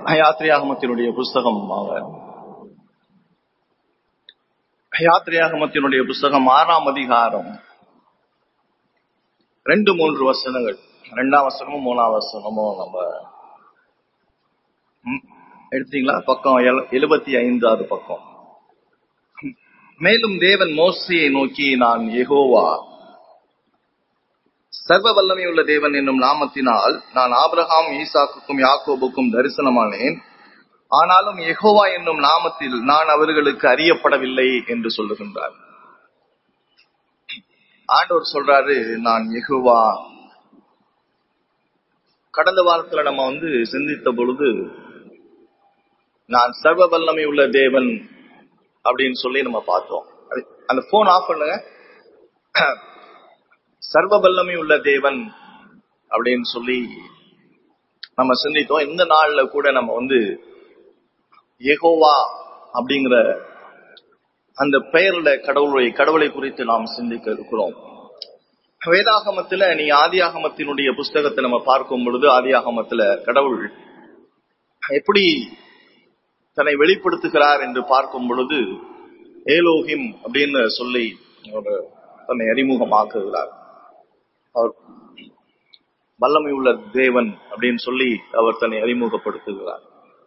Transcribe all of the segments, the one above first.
யாத்திரையாகமத்தினுடைய புஸ்தகம் யாத்திரையாகமத்தினுடைய புஸ்தகம் ஆறாம் அதிகாரம் ரெண்டு மூன்று வசனங்கள் ரெண்டாம் வசனமும் மூணாம் வசனமும் நம்ம ம், எடுத்தீங்களா பக்கம் எழுபத்தி ஐந்தாவது பக்கம் மேலும் தேவன் மோசையை நோக்கி நான் யெகோவா சர்வ வல்லமையுள்ள தேவன் என்னும் நாமத்தினால் நான் ஆபிரகாம் ஈசாக்குக்கும் யாக்கோபுக்கும் தரிசனமானேன் ஆனாலும் யெகோவா என்னும் நாமத்தில் நான் அவர்களுக்கு அறியப்படவில்லை என்று சொல்லுகின்றார் ஆண்டவர் சொல்றாரு நான் யெகோவா கடந்த வாரத்துல நம்ம வந்து சிந்தித்த பொழுது நான் சர்வ வல்லமை உள்ள தேவன் அப்படின்னு சொல்லி நம்ம பார்த்தோம் அது- அந்த போன் ஆஃப் பண்ணுங்க சர்வ வல்லமை உள்ள தேவன் அப்படின்னு சொல்லி நம்ம சிந்தித்தோம் இந்த நாள்ல கூட நம்ம வந்து யெகோவா அப்படிங்கிற அந்த பெயர்ல கடவுளை கடவுளை குறித்து நாம் சிந்திக்க இருக்கிறோம் வேதாகமத்துல நீ ஆதியாகமத்தினுடைய புஸ்தகத்தை நம்ம பார்க்கும் பொழுது ஆதியாகமத்துல கடவுள் எப்படி தன்னை வெளிப்படுத்துகிறார் என்று பார்க்கும் பொழுது ஏலோஹிம் அப்படின்னு சொல்லி அவர் தன்னை அறிமுகமாக்குகிறார் அவர் வல்லமை உள்ள தேவன் அப்படின்னு சொல்லி அவர் தன்னை அறிமுகப்படுத்துகிறார்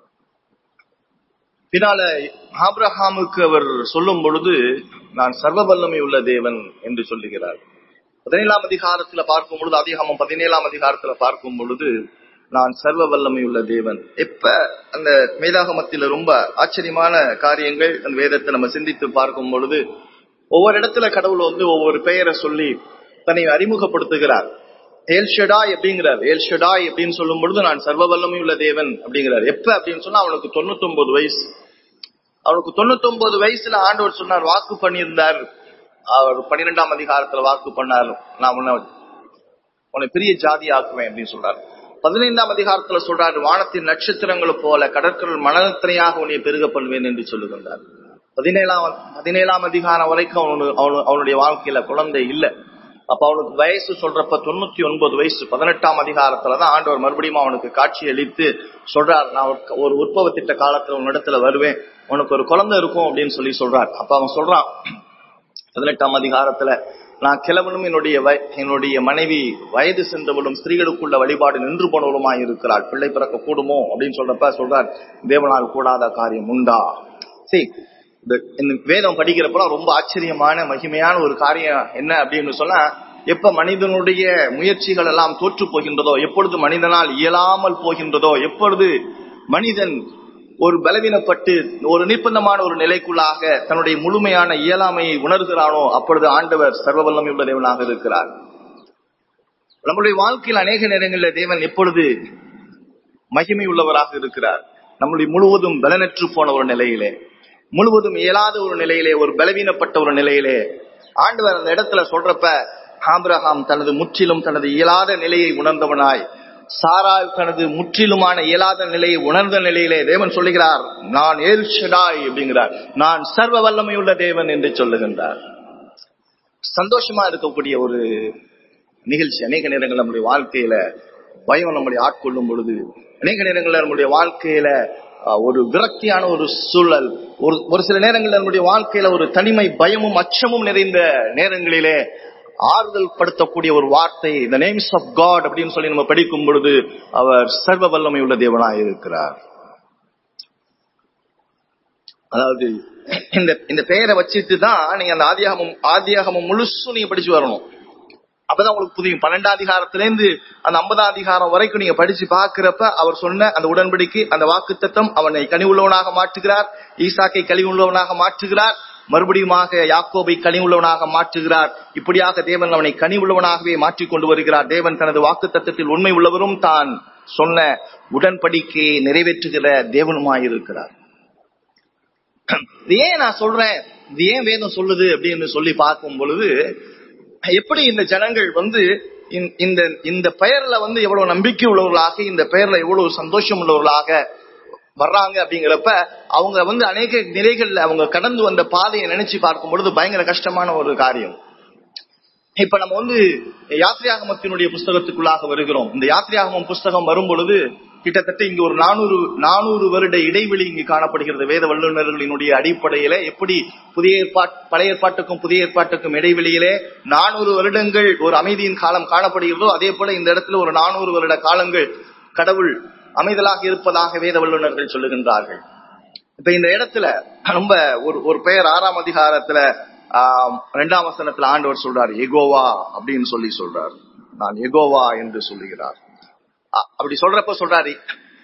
பின்னால ஆபிரஹாமுக்கு அவர் சொல்லும் பொழுது நான் சர்வ வல்லமை உள்ள தேவன் என்று சொல்லுகிறார் பதினேழாம் அதிகாரத்துல பார்க்கும் பொழுது அதிகாமம் பதினேழாம் அதிகாரத்துல பார்க்கும் பொழுது நான் சர்வ வல்லமை உள்ள தேவன் எப்ப அந்த வேதாகமத்தில ரொம்ப ஆச்சரியமான காரியங்கள் அந்த வேதத்தை நம்ம சிந்தித்து பார்க்கும் பொழுது ஒவ்வொரு இடத்துல கடவுள் வந்து ஒவ்வொரு பெயரை சொல்லி தன்னை அறிமுகப்படுத்துகிறார் ஏல்ஷடாய் அப்படிங்கிறார் ஏல்ஷடாய் அப்படின்னு சொல்லும் பொழுது நான் சர்வ வல்லமை உள்ள தேவன் அப்படிங்கிறார் எப்ப அப்படின்னு சொன்னா அவனுக்கு தொண்ணூத்தி வயசு அவனுக்கு தொண்ணூத்தி வயசுல ஆண்டவர் சொன்னார் வாக்கு பண்ணியிருந்தார் அவர் பன்னிரெண்டாம் அதிகாரத்துல வாக்கு பண்ணார் நான் உன்னை உன்னை பெரிய ஜாதி ஆக்குவேன் அப்படின்னு சொல்றாரு பதினைந்தாம் அதிகாரத்துல சொல்றாரு வானத்தின் நட்சத்திரங்களை போல கடற்கடல் மனத்திரையாக உன்னை பெருக பண்ணுவேன் என்று சொல்லுகின்றார் பதினேழாம் பதினேழாம் அதிகாரம் வரைக்கும் அவனு அவனு- அவனுடைய வாழ்க்கையில குழந்தை இல்ல அப்ப அவனுக்கு வயசு சொல்றப்ப தொண்ணூத்தி ஒன்பது வயசு பதினெட்டாம் அதிகாரத்துலதான் ஆண்டவர் மறுபடியும் அவனுக்கு காட்சி அளித்து சொல்றார் நான் ஒரு- ஒரு உற்பவ திட்ட காலத்துல உன்னிடத்துல வருவேன் உனக்கு ஒரு குழந்தை இருக்கும் அப்படின்னு சொல்லி சொல்றார் அப்ப அவன் சொல்றான் பதினெட்டாம் அதிகாரத்துல நான் கிழவனும் என்னுடைய வய- என்னுடைய மனைவி வயது சென்றவளும் ஸ்திரீகளுக்குள்ள வழிபாடு நின்று போனவளுமாய் இருக்கிறாள் பிள்ளை பிறக்க கூடுமோ அப்படின்னு சொல்றப்ப சொல்றார் தேவனால் கூடாத காரியம் உண்டா சரி இந்த இந்த வேதம் படிக்கிறப்பலாம் ரொம்ப ஆச்சரியமான மகிமையான ஒரு காரியம் என்ன அப்படின்னு சொன்னா எப்ப மனிதனுடைய முயற்சிகள் எல்லாம் தோற்று போகின்றதோ எப்பொழுது மனிதனால் இயலாமல் போகின்றதோ எப்பொழுது மனிதன் ஒரு பலவீனப்பட்டு ஒரு நிர்பந்தமான ஒரு நிலைக்குள்ளாக தன்னுடைய முழுமையான இயலாமையை உணர்கிறானோ அப்பொழுது ஆண்டவர் சர்வ வல்லமை உள்ள தேவனாக இருக்கிறார் நம்முடைய வாழ்க்கையில் அநேக நேரங்களில் தேவன் எப்பொழுது மகிமை உள்ளவராக இருக்கிறார் நம்முடைய முழுவதும் பலனற்று போன ஒரு நிலையிலே முழுவதும் இயலாத ஒரு நிலையிலே ஒரு பலவீனப்பட்ட ஒரு நிலையிலே ஆண்டவர் அந்த இடத்துல சொல்றப்ப ஆபிரகாம் தனது முற்றிலும் தனது இயலாத நிலையை உணர்ந்தவனாய் சாராய் தனது முற்றிலுமான இயலாத நிலையை உணர்ந்த நிலையிலே தேவன் சொல்லுகிறார் நான் ஏல் ஷடாய் அப்படிங்கிறார் நான் சர்வ வல்லமையுள்ள தேவன் என்று சொல்லுகின்றார் சந்தோஷமா இருக்கக்கூடிய ஒரு நிகழ்ச்சி அநேக நேரங்கள் நம்முடைய வாழ்க்கையில பயம் நம்முடைய ஆட்கொள்ளும் பொழுது அநேக நேரங்கள்ல நம்முடைய வாழ்க்கையில அஹ், ஒரு விரக்தியான ஒரு சூழல் ஒரு ஒரு சில நேரங்கள்ல நம்முடைய வாழ்க்கையில ஒரு தனிமை பயமும் அச்சமும் நிறைந்த நேரங்களிலே ஆறுதல் படுத்தக்கூடிய ஒரு வார்த்தை the நேம்ஸ் ஆஃப் காட் அப்படின்னு சொல்லி நம்ம படிக்கும் பொழுது அவர் சர்வ வல்லமை உள்ள தேவனாய் இருக்கிறார் அதாவது இந்த இந்த பெயரை வச்சுட்டு தான் நீங்க அந்த ஆதியாகமம் ஆதியாகமம் முழுசும் நீங்க படிச்சு வரணும் அப்பதான் உங்களுக்கு புரியும் பன்னெண்டாம் அதிகாரத்திலேருந்து அந்த ஐம்பதாம் அதிகாரம் வரைக்கும் நீங்க படிச்சு பாக்குறப்ப அவர் சொன்ன அந்த உடன்படிக்கை அந்த வாக்கு அவனை கனிவுள்ளவனாக மாற்றுகிறார் ஈசாக்கை கனிவுள்ளவனாக மாற்றுகிறார் மறுபடியுமாக யாக்கோபை கனிவுள்ளவனாக மாற்றுகிறார் இப்படியாக தேவன் அவனை கனிவுள்ளவனாகவே மாற்றிக் கொண்டு வருகிறார் தேவன் தனது வாக்கு தத்தத்தில் உண்மை உள்ளவரும் தான் சொன்ன உடன்படிக்கையை நிறைவேற்றுகிற தேவனுமாயிருக்கிறார் இது ஏன் நான் சொல்றேன் இது ஏன் வேதம் சொல்லுது அப்படின்னு சொல்லி பார்க்கும் பொழுது எப்படி இந்த ஜனங்கள் வந்து இந்த- இந்த இந்த பெயர்ல வந்து எவ்வளவு நம்பிக்கை உள்ளவர்களாக இந்த பெயர்ல எவ்வளவு சந்தோஷம் உள்ளவர்களாக வர்றாங்க அப்படிங்கிறப்ப அவங்க வந்து அநேக நிலைகள்ல அவங்க கடந்து வந்த பாதையை நினைச்சு பார்க்கும் பொழுது பயங்கர கஷ்டமான ஒரு காரியம் இப்ப நம்ம வந்து யாத்ரியாகமத்தினுடைய புஸ்தகத்துக்குள்ளாக வருகிறோம் இந்த யாத்ரியாகமம் புஸ்தகம் வரும் பொழுது கிட்டத்தட்ட இங்க ஒரு நானூறு நானூறு வருட இடைவெளி இங்கு காணப்படுகிறது வேத வல்லுநர்களினுடைய அடிப்படையில எப்படி புதிய ஏற்பாட் பழைய ஏற்பாட்டுக்கும் புதிய ஏற்பாட்டுக்கும் இடைவெளியிலே நானூறு வருடங்கள் ஒரு அமைதியின் காலம் காணப்படுகிறதோ அதே போல இந்த இடத்துல ஒரு நானூறு வருட காலங்கள் கடவுள் அமைதலாக இருப்பதாக வேத வல்லுநர்கள் சொல்லுகின்றார்கள் இப்ப இந்த இடத்துல ரொம்ப ஒரு ஒரு பெயர் ஆறாம் அதிகாரத்துல ஆஹ், இரண்டாம் வசனத்துல ஆண்டவர் சொல்றார் எகோவா அப்படின்னு சொல்லி சொல்றார் நான் எகோவா என்று சொல்லுகிறார் அ- அப்படி சொல்றப்ப சொல்றாரு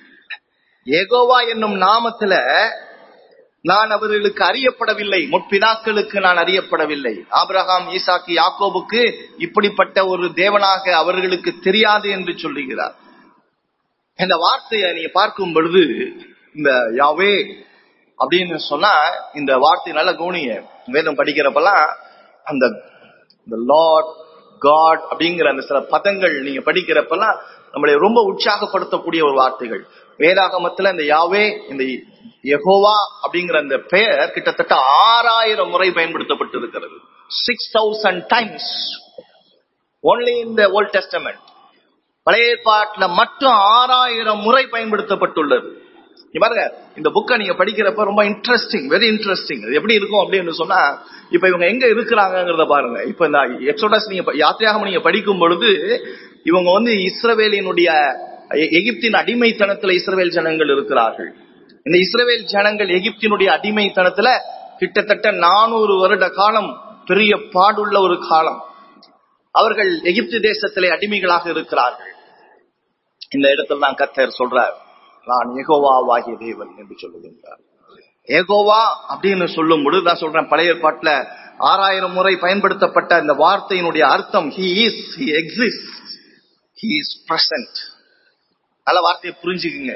எகோவா என்னும் நாமத்துல நான் அவர்களுக்கு அறியப்படவில்லை முற்பிதாக்களுக்கு நான் அறியப்படவில்லை ஆபிரகாம் ஈசாக்கு யாக்கோபுக்கு இப்படிப்பட்ட ஒரு தேவனாக அவர்களுக்கு தெரியாது என்று சொல்லுகிறார் இந்த வார்த்தையை நீங்க பார்க்கும் பொழுது இந்த யாவே அப்படின்னு சொன்னா இந்த வார்த்தை நல்ல கவனிங்க வேதம் படிக்கிறப்பெல்லாம் அந்த இந்த லார்ட் காட் அப்படிங்கிற அந்த சில பதங்கள் நீங்க படிக்கிறப்பெல்லாம் நம்மளை ரொம்ப உற்சாகப்படுத்தக்கூடிய ஒரு வார்த்தைகள் வேதாகமத்துல இந்த யாவே இந்த யெகோவா அப்படிங்கிற அந்த பெயர் கிட்டத்தட்ட ஆறாயிரம் முறை பயன்படுத்தப்பட்டு இருக்கிறது six thousand times only in the old testament பழைய ஏற்பாட்டுல மட்டும் ஆறாயிரம் முறை பயன்படுத்தப்பட்டுள்ளது இங்க பாருங்க இந்த புக்கை நீங்க படிக்கிறப்ப ரொம்ப இன்ட்ரெஸ்டிங் வெரி இன்ட்ரெஸ்டிங் அது எப்படி இருக்கும் அப்படின்னு சொன்னா இப்ப இவங்க எங்க இருக்கிறாங்கிறத பாருங்க இப்ப இந்த எக்ஸோடஸ் நீங்க ப- யாத்திரையாகமம் நீங்க படிக்கும் பொழுது இவங்க வந்து இஸ்ரவேலினுடைய எ- எகிப்தின் அடிமைத்தனத்துல இஸ்ரவேல் ஜனங்கள் இருக்கிறார்கள் இந்த இஸ்ரவேல் ஜனங்கள் எகிப்தினுடைய அடிமைத்தனத்துல கிட்டத்தட்ட நானூறு வருட காலம் பெரிய பாடுள்ள ஒரு காலம் அவர்கள் எகிப்து தேசத்திலே அடிமைகளாக இருக்கிறார்கள் இந்த இடத்துல தான் கத்தர் சொல்றார் நான் எகோவாவாகிய தேவன் என்று சொல்லுகின்றார் ஏகோவா அப்படின்னு சொல்லும் பொழுது நான் சொல்றேன் பழைய ஏற்பாட்டுல ஆறாயிரம் முறை பயன்படுத்தப்பட்ட இந்த வார்த்தையினுடைய அர்த்தம் he is he exist he is present நல்ல வார்த்தையை புரிஞ்சுக்குங்க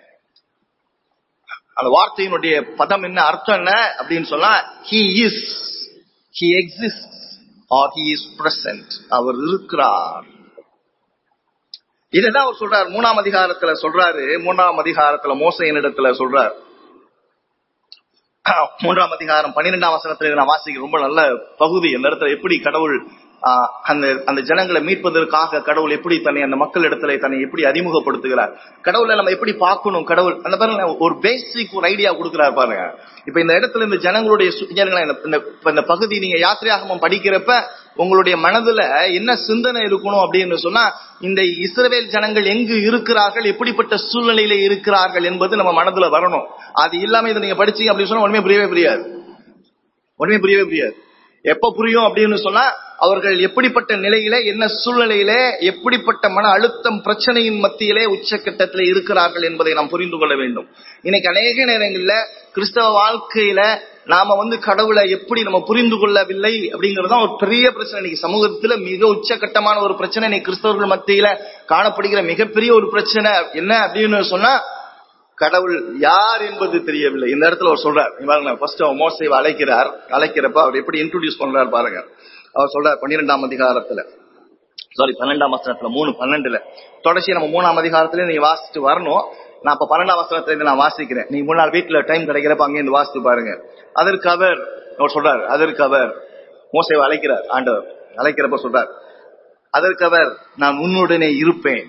அந்த வார்த்தையினுடைய பதம் என்ன அர்த்தம் என்ன அப்படின்னு சொன்னா he is he exist or he is present அவர் இருக்கிறார் இதுதான் அவர் சொல்றார் மூணாம் அதிகாரத்துல சொல்றாரு மூணாம் அதிகாரத்துல மோசையின் இடத்துல சொல்றார் மூன்றாம் அதிகாரம் பன்னிரெண்டாம் வசனத்துல இதை நான் வாசிக்க ரொம்ப நல்ல பகுதி அந்த இடத்துல எப்படி கடவுள் ஆஹ், அந்த அந்த ஜனங்களை மீட்பதற்காக கடவுள் எப்படி தன்னை அந்த மக்கள் இடத்துல தன்னை எப்படி அறிமுகப்படுத்துகிறார் கடவுளை நம்ம எப்படி பார்க்கணும் கடவுள் அந்த பாருங்க ஒரு பேசிக் ஒரு ஐடியா கொடுக்கிறார் பாருங்க இப்ப இந்த இடத்துல இந்த ஜனங்களுடைய சு- ஜனங்களா, இந்த- இந்த இப்ப இந்த பகுதி நீங்க யாத்திரையாகமம் படிக்கிறப்ப உங்களுடைய மனதுல என்ன சிந்தனை இருக்கணும் அப்படின்னு சொன்னா இந்த இஸ்ரவேல் ஜனங்கள் எங்கு இருக்கிறார்கள் எப்படிப்பட்ட சூழ்நிலையில இருக்கிறார்கள் என்பது நம்ம மனதுல வரணும் அது இல்லாம இதை நீங்க படிச்சீங்க அப்படின்னு சொன்னா ஒண்ணுமே புரியவே புரியாது ஒண்ணுமே புரியவே புரியாது எப்ப புரியும் அப்படின்னு சொன்னா அவர்கள் எப்படிப்பட்ட நிலையில என்ன சூழ்நிலையில எப்படிப்பட்ட மன அழுத்தம் பிரச்சனையின் மத்தியிலே உச்சக்கட்டத்திலே இருக்கிறார்கள் என்பதை நாம் புரிந்து கொள்ள வேண்டும் இன்னைக்கு அநேக நேரங்கள்ல கிறிஸ்தவ வாழ்க்கையில நாம வந்து கடவுளை எப்படி நம்ம புரிந்து கொள்ளவில்லை அப்படிங்கிறது தான் ஒரு பெரிய பிரச்சனை இன்னைக்கு சமூகத்துல மிக உச்சகட்டமான ஒரு பிரச்சனை இன்னைக்கு கிறிஸ்தவர்கள் மத்தியில காணப்படுகிற மிகப்பெரிய ஒரு பிரச்சனை என்ன அப்படின்னு சொன்னா கடவுள் யார் என்பது தெரியவில்லை இந்த இடத்துல அவர் சொல்றார் இங்க பாருங்க ஃபர்ஸ்ட் அவர் மோசைவை அழைக்கிறார் அழைக்கிறப்ப அவர் எப்படி இன்ட்ரோடியூஸ் பண்றார் பாருங்க அவர் சொல்றார் பன்னிரெண்டாம் அதிகாரத்துல சாரி பன்னெண்டாம் வசனத்துல மூணு பன்னெண்டுல தொடர்ச்சி நம்ம மூணாம் அதிகாரத்துல நீங்க வாசிச்சுட்டு வரணும் நான் இப்ப பன்னெண்டாம் வசனத்துல இருந்து நான் வாசிக்கிறேன் நீங்க மூணு நாள் வீட்டுல டைம் கிடைக்கிறப்ப அங்கே இருந்து வாசித்து பாருங்க அதற்கு அவர் அவர் சொல்றார் அதற்கு அவர் மோசைவை அழைக்கிறார் ஆண்டவர் அழைக்கிறப்ப சொல்றார் அதற்கு அவர் நான் உன்னுடனே இருப்பேன்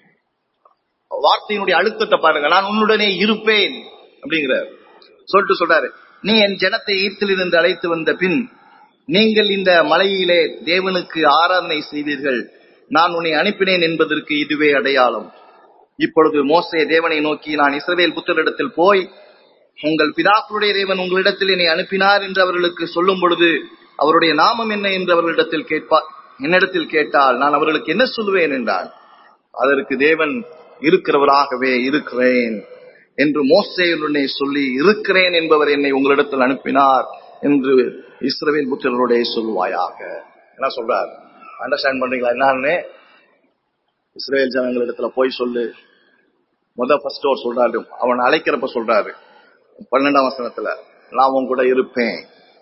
வார்த்தையினுடைய அழுத்தத்தை பாருங்க நான் உன்னுடனே இருப்பேன் அப்படிங்கிறார் சொல்லிட்டு சொல்றாரு நீ என் ஜனத்தை ஈர்த்திலிருந்து அழைத்து வந்த பின் நீங்கள் இந்த மலையிலே தேவனுக்கு ஆராதனை செய்தீர்கள் நான் உன்னை அனுப்பினேன் என்பதற்கு இதுவே அடையாளம் இப்பொழுது மோசே தேவனை நோக்கி நான் இஸ்ரவேல் புத்தரிடத்தில் போய் உங்கள் பிதாக்களுடைய தேவன் உங்களிடத்தில் என்னை அனுப்பினார் என்று அவர்களுக்கு சொல்லும் பொழுது அவருடைய நாமம் என்ன என்று அவர்களிடத்தில் கேட்பார் என்னிடத்தில் கேட்டால் நான் அவர்களுக்கு என்ன சொல்லுவேன் என்றான் அதற்கு தேவன் இருக்கிறவராகவே இருக்கிறேன் என்று மோசேயுடனே சொல்லி இருக்கிறேன் என்பவர் என்னை உங்களிடத்தில் அனுப்பினார் என்று இஸ்ரவேல் புத்திரருடைய சொல்லுவாயாக என்ன சொல்றார் அண்டர்ஸ்டாண்ட் பண்றீங்களா என்னன்னு இஸ்ரேல் ஜனங்களிடத்துல போய் சொல்லு முத ஃபர்ஸ்ட் அவர் சொல்றாரு அவன் அழைக்கிறப்ப சொல்றாரு பன்னெண்டாம் வசனத்துல நான் உன் கூட இருப்பேன்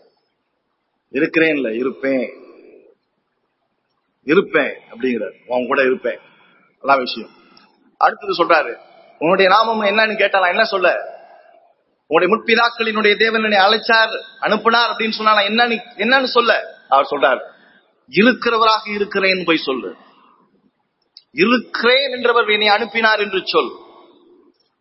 இருக்கிறேன்ல இருப்பேன் இருப்பேன் அப்படிங்கிறார் உன் கூட இருப்பேன் அதான் விஷயம் அடுத்தது சொல்றாரு உன்னுடைய நாமம் என்னன்னு கேட்டா நான் என்ன சொல்ல உன்னுடைய முற்பிதாக்களினுடைய தேவன் என்னை அழைச்சார் அனுப்பினார் அப்படின்னு சொன்னா நான் என்னன்னு என்னன்னு சொல்ல அவர் சொல்றார் இருக்கிறவராக இருக்கிறேன் போய் சொல்லு இருக்கிறேன் என்றவர் என்னை அனுப்பினார் என்று சொல்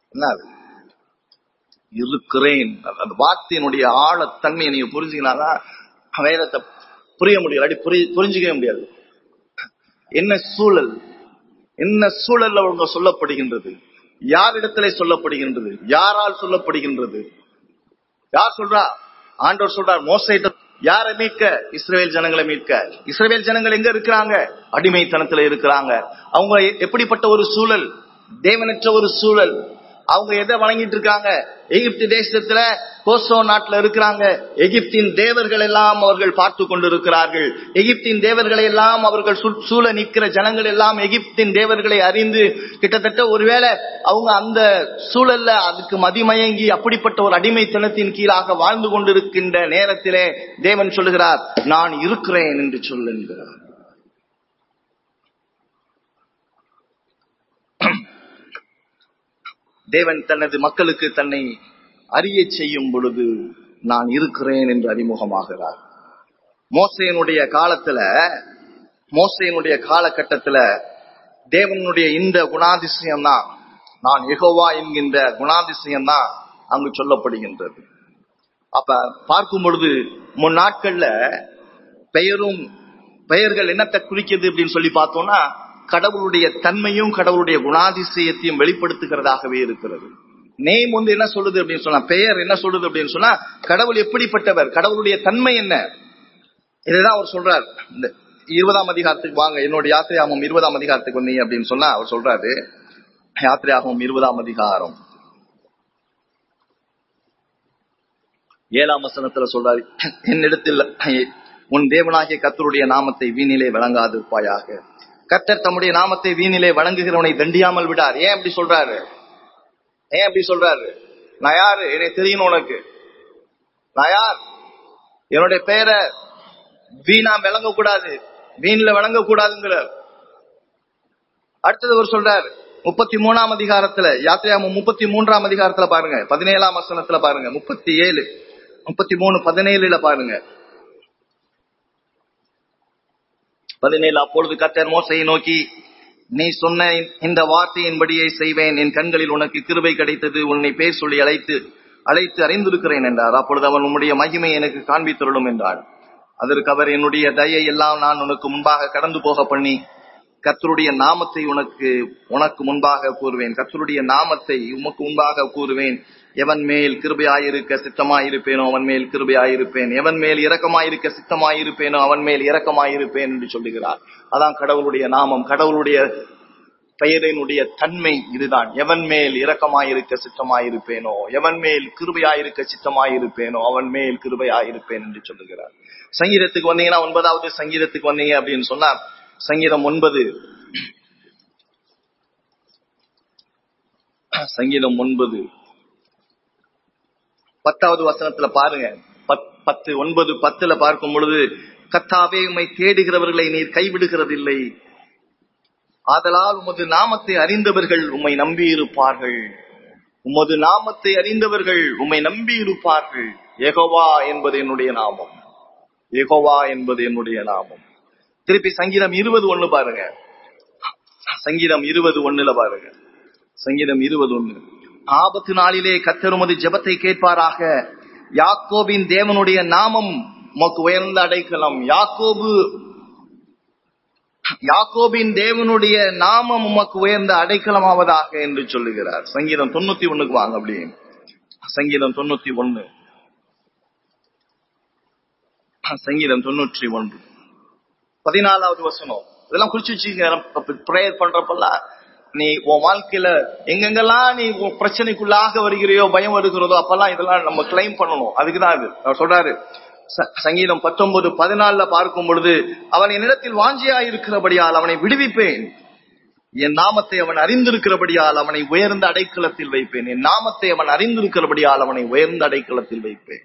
என்ன அது? இருக்கிறேன் அந்த வார்த்தையினுடைய ஆழத்தன்மையை நீங்க புரிஞ்சுக்கினாதான் வேதத்தை புரிய முடியும் அடி புரி புரிஞ்சுக்கவே முடியாது என்ன சூழல் என்ன சூழல்ல அவங்க சொல்லப்படுகின்றது யாரிடத்திலே சொல்லப்படுகின்றது யாரால் சொல்லப்படுகின்றது யார் சொல்றா ஆண்டவர் சொல்றார் மோசைட்ட யாரை மீட்க இஸ்ரேல் ஜனங்களை மீட்க இஸ்ரேல் ஜனங்கள் எங்க இருக்கிறாங்க அடிமைத்தனத்துல இருக்கிறாங்க அவங்க எ- எப்படிப்பட்ட ஒரு சூழல் தேவனற்ற ஒரு சூழல் அவங்க எதை வணங்கிட்டு இருக்காங்க எகிப்து தேசத்துல கோசோ நாட்டுல இருக்கிறாங்க எகிப்தின் தேவர்கள் எல்லாம் அவர்கள் பார்த்து கொண்டிருக்கிறார்கள் எகிப்தின் தேவர்களை எல்லாம் அவர்கள் சு- சூழ நிற்கிற ஜனங்கள் எல்லாம் எகிப்தின் தேவர்களை அறிந்து கிட்டத்தட்ட ஒருவேளை அவங்க அந்த சூழல்ல அதுக்கு மதிமயங்கி அப்படிப்பட்ட ஒரு அடிமைத்தனத்தின் கீழாக வாழ்ந்து கொண்டிருக்கின்ற நேரத்திலே தேவன் சொல்லுகிறார் நான் இருக்கிறேன் என்று சொல்லுகிறார் தேவன் தனது மக்களுக்கு தன்னை அறிய செய்யும் பொழுது நான் இருக்கிறேன் என்று அறிமுகமாகிறார் மோசையனுடைய காலத்துல மோசையனுடைய காலகட்டத்துல தேவனுடைய இந்த குணாதிசயம் தான் நான் எகோவா என்கின்ற குணாதிசயம் தான் அங்கு சொல்லப்படுகின்றது அப்ப பார்க்கும் பொழுது முன் நாட்கள்ல பெயரும் பெயர்கள் என்னத்தை குறிக்கிறது அப்படின்னு சொல்லி பார்த்தோம்னா கடவுளுடைய தன்மையும் கடவுளுடைய குணாதிசயத்தையும் வெளிப்படுத்துகிறதாகவே இருக்கிறது நேம் வந்து என்ன சொல்லுது அப்படின்னு சொன்னா பெயர் என்ன சொல்லுது அப்படின்னு சொன்னா கடவுள் எப்படிப்பட்டவர் கடவுளுடைய தன்மை என்ன இதுதான் அவர் சொல்றார் இந்த இருபதாம் அதிகாரத்துக்கு வாங்க என்னோட யாத்திரையாகவும் இருபதாம் அதிகாரத்துக்கு வந்தீங்க அப்படின்னு சொன்னா அவர் சொல்றாரு யாத்திரையாகவும் இருபதாம் அதிகாரம் ஏழாம் வசனத்துல சொல்றாரு என்னிடத்தில் உன் தேவனாகிய கர்த்தருடைய நாமத்தை வீணிலே வழங்காதிருப்பாயாக கர்த்தர் தம்முடைய நாமத்தை வீணிலே வழங்குகிறவனை தண்டியாமல் விடார் ஏன் அப்படி சொல்றாரு ஏன் அப்படி சொல்றாரு நான் யாரு எனக்கு தெரியணும் உனக்கு நான் யார் என்னுடைய பெயரை வீணா விளங்கக்கூடாது வீண்ல விளங்கக்கூடாதுங்கிற அடுத்தது அவர் சொல்றார் முப்பத்தி மூணாம் அதிகாரத்துல யாத்திரையாம முப்பத்தி மூன்றாம் அதிகாரத்துல பாருங்க பதினேழாம் வசனத்துல பாருங்க முப்பத்தி ஏழு முப்பத்தி மூணு பதினேழுல பாருங்க பதினேழு அப்பொழுது கர்த்தர் மோசையை நோக்கி நீ சொன்ன இந்த வார்த்தையின்படியே செய்வேன் என் கண்களில் உனக்கு கிருபை கிடைத்தது உன்னை பேர் சொல்லி அழைத்து அழைத்து அறிந்திருக்கிறேன் என்றார் அப்பொழுது அவன் உன்னுடைய மகிமை எனக்கு காண்பித்தருளும் என்றார் அதற்கு அவர் என்னுடைய தயை எல்லாம் நான் உனக்கு முன்பாக கடந்து போக பண்ணி கர்த்தருடைய நாமத்தை உனக்கு உனக்கு முன்பாக கூறுவேன் கர்த்தருடைய நாமத்தை உமக்கு முன்பாக கூறுவேன் எவன் மேல் கிருபையாயிருக்க சித்தமாயிருப்பேனோ அவன் மேல் கிருபையாயிருப்பேன் எவன் மேல் இரக்கமாயிருக்க சித்தமாயிருப்பேனோ அவன் மேல் இரக்கமாயிருப்பேன் என்று சொல்லுகிறார் அதான் கடவுளுடைய நாமம் கடவுளுடைய பெயரினுடைய தன்மை இதுதான் எவன் மேல் இரக்கமாயிருக்க சித்தமாயிருப்பேனோ எவன் மேல் கிருபையாயிருக்க சித்தமாயிருப்பேனோ அவன் மேல் கிருபையாயிருப்பேன் என்று சொல்லுகிறார் சங்கீதத்துக்கு வந்தீங்கன்னா ஒன்பதாவது சங்கீதத்துக்கு வந்தீங்க அப்படின்னு சொன்னா சங்கீதம் ஒன்பது சங்கீதம் ஒன்பது பத்தாவது வசனத்துல பாருங்க பத்- பத்து ஒன்பது பத்துல பார்க்கும் பொழுது கத்தாவே உம்மை தேடுகிறவர்களை நீர் கைவிடுகிறதில்லை ஆதலால் உமது நாமத்தை அறிந்தவர்கள் உம்மை நம்பியிருப்பார்கள் உமது நாமத்தை அறிந்தவர்கள் உம்மை நம்பியிருப்பார்கள் எகோவா என்பது என்னுடைய நாமம் எகோவா என்பது என்னுடைய நாமம் திருப்பி சங்கீதம் இருபது ஒண்ணு பாருங்க சங்கீதம் இருபது ஒண்ணுல பாருங்க சங்கீதம் இருபது ஒண்ணு ஆபத்து நாளிலே கர்த்தர் உமது ஜெபத்தை கேட்பாராக யாக்கோபின் தேவனுடைய நாமம் உமக்கு உயர்ந்த அடைக்கலம் யாக்கோபு யாக்கோபின் தேவனுடைய நாமம் உமக்கு உயர்ந்த அடைக்கலமாவதாக என்று சொல்லுகிறார் சங்கீதம் தொண்ணூத்தி ஒண்ணுக்கு வாங்க அப்படி சங்கீதம் தொண்ணூத்தி ஒண்ணு சங்கீதம் தொண்ணூற்றி ஒன்று பதினாலாவது வசனம் இதெல்லாம் குறிச்சு வச்சுக்க ப்ரேயர் பண்றப்பெல்லாம் நீ உன் வாழ்க்கையில எங்கெங்கெல்லாம் நீ உன் பிரச்சனைக்குள்ளாக வருகிறையோ பயம் வருகிறதோ அப்பெல்லாம் இதெல்லாம் நம்ம கிளைம் பண்ணணும் அதுக்குதான் இது அவர் சொல்றாரு ச- சங்கீதம் பத்தொன்பது பதினாலுல பார்க்கும் பொழுது அவன் என்னிடத்தில் வாஞ்சியா இருக்கிறபடியால் அவனை விடுவிப்பேன் என் நாமத்தை அவன் அறிந்திருக்கிறபடியால் அவனை உயர்ந்த அடைக்கலத்தில் வைப்பேன் என் நாமத்தை அவன் அறிந்திருக்கிறபடியால் அவனை உயர்ந்த அடைக்கலத்தில் வைப்பேன்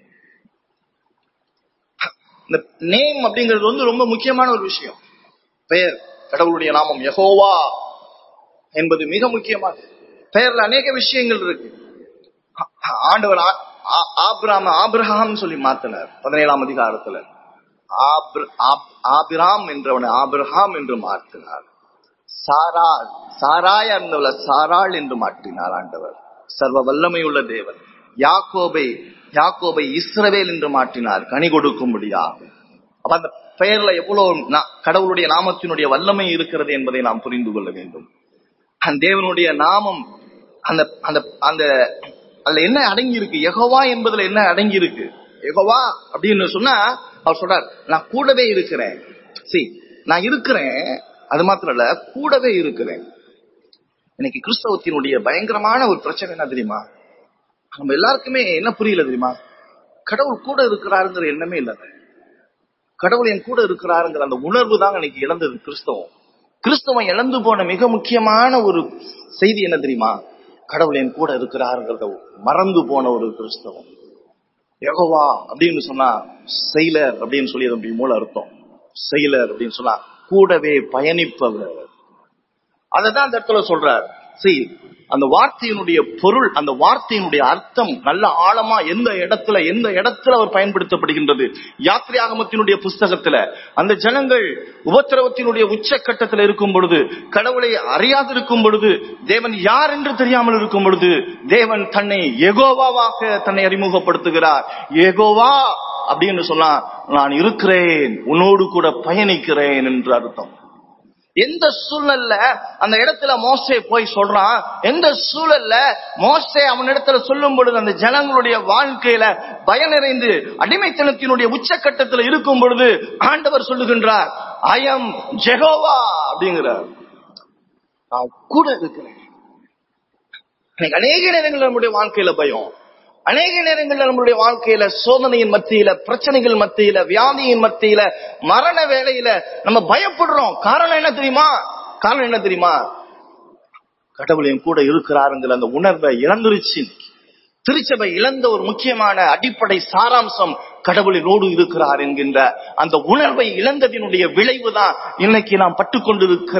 இந்த நேம் அப்படிங்கிறது வந்து ரொம்ப முக்கியமான ஒரு விஷயம் பெயர் கடவுளுடைய நாமம் யெகோவா என்பது மிக முக்கியமானது பெயர்ல அநேக விஷயங்கள் இருக்கு ஆ- ஆண்டவர் ஆ- ஆ- ஆபிராம ஆபிரகாம் சொல்லி மாத்தினார் பதினேழாம் அதிகாரத்துல ஆபிர- ஆப்- ஆபிராம் என்றவனை ஆபிரகாம் என்று மாற்றினார் சாரா சாராயா இருந்தவள சாராள் என்று மாற்றினார் ஆண்டவர் சர்வ வல்லமையுள்ள தேவன் யாக்கோபை யாக்கோபை இஸ்ரவேல் என்று மாற்றினார் கனி கொடுக்கும்படியாக அப்ப அந்த பெயர்ல எவ்வளவு நா- கடவுளுடைய நாமத்தினுடைய வல்லமை இருக்கிறது என்பதை நாம் புரிந்து கொள்ள வேண்டும் அந்த தேவனுடைய நாமம் அந்த அந்த அந்த அதுல என்ன அடங்கி இருக்கு யெகோவா என்பதுல என்ன அடங்கி இருக்கு யெகோவா அப்படின்னு சொன்னா அவர் சொல்றார் நான் கூடவே இருக்கிறேன் சி நான் இருக்கிறேன் அது மாத்திரம் இல்ல கூடவே இருக்கிறேன் இன்னைக்கு கிறிஸ்தவத்தினுடைய பயங்கரமான ஒரு பிரச்சனை என்ன தெரியுமா நம்ம எல்லாருக்குமே என்ன புரியல தெரியுமா கடவுள் கூட இருக்கிறாருங்கிற எண்ணமே இல்ல கடவுள் என் கூட இருக்கிறாருங்கிற அந்த உணர்வு தான் இன்னைக்கு இழந்தது கிறிஸ்தவம் கிறிஸ்தவம் இழந்து போன மிக முக்கியமான ஒரு செய்தி என்ன தெரியுமா கடவுள் என் கூட இருக்கிறாருங்கிறத மறந்து போன ஒரு கிறிஸ்தவம் யெகோவா அப்படின்னு சொன்னா செயலர் அப்படின்னு சொல்லி அதனுடைய மூல அர்த்தம் செயலர் அப்படின்னு சொன்னா கூடவே பயணிப்பவர் அததான் அந்த இடத்துல சொல்றார் see அந்த வார்த்தையினுடைய பொருள் அந்த வார்த்தையினுடைய அர்த்தம் நல்ல ஆழமா எந்த இடத்துல எந்த இடத்துல அவர் பயன்படுத்தப்படுகின்றது யாத்திரையாகமத்தினுடைய புஸ்தகத்துல அந்த ஜனங்கள் உபத்திரவத்தினுடைய உச்சக்கட்டத்தில் இருக்கும் பொழுது கடவுளை அறியாதிருக்கும் பொழுது தேவன் யார் என்று தெரியாமல் இருக்கும் பொழுது தேவன் தன்னை எகோவாவாக தன்னை அறிமுகப்படுத்துகிறார் எகோவா அப்படின்னு சொன்னா நான் இருக்கிறேன் உன்னோடு கூட பயணிக்கிறேன் என்று அர்த்தம் எந்த சூழல்ல அந்த இடத்துல மோசே போய் சொல்றான் எந்த சூழல்ல மோசே அவன் இடத்துல சொல்லும் பொழுது அந்த ஜனங்களுடைய வாழ்க்கையில பயம் நிறைந்து அடிமைத்தனத்தினுடைய உச்சக்கட்டத்துல இருக்கும் பொழுது ஆண்டவர் சொல்லுகின்றார் ஐயம் ஜெகோவா அப்படிங்கிறார் நான் கூட இருக்கிறேன் இன்னைக்கு அநேக நேரங்கள் நம்முடைய வாழ்க்கையில பயம் அநேக நேரங்கள்ல நம்மளுடைய வாழ்க்கையில சோதனையின் மத்தியில பிரச்சனைகள் மத்தியில வியாதியின் மத்தியில மரண வேலையில நம்ம பயப்படுறோம் காரணம் என்ன தெரியுமா காரணம் என்ன தெரியுமா கடவுள் என் கூட இருக்கிறாருங்கிற அந்த உணர்வை இழந்துருச்சு திருச்சபை இழந்த ஒரு முக்கியமான அடிப்படை சாராம்சம் கடவுளினோடு இருக்கிறார் என்கின்ற அந்த உணர்வை இழந்ததினுடைய விளைவுதான் இன்னைக்கு நாம் பட்டுக்கொண்டிருக்கிற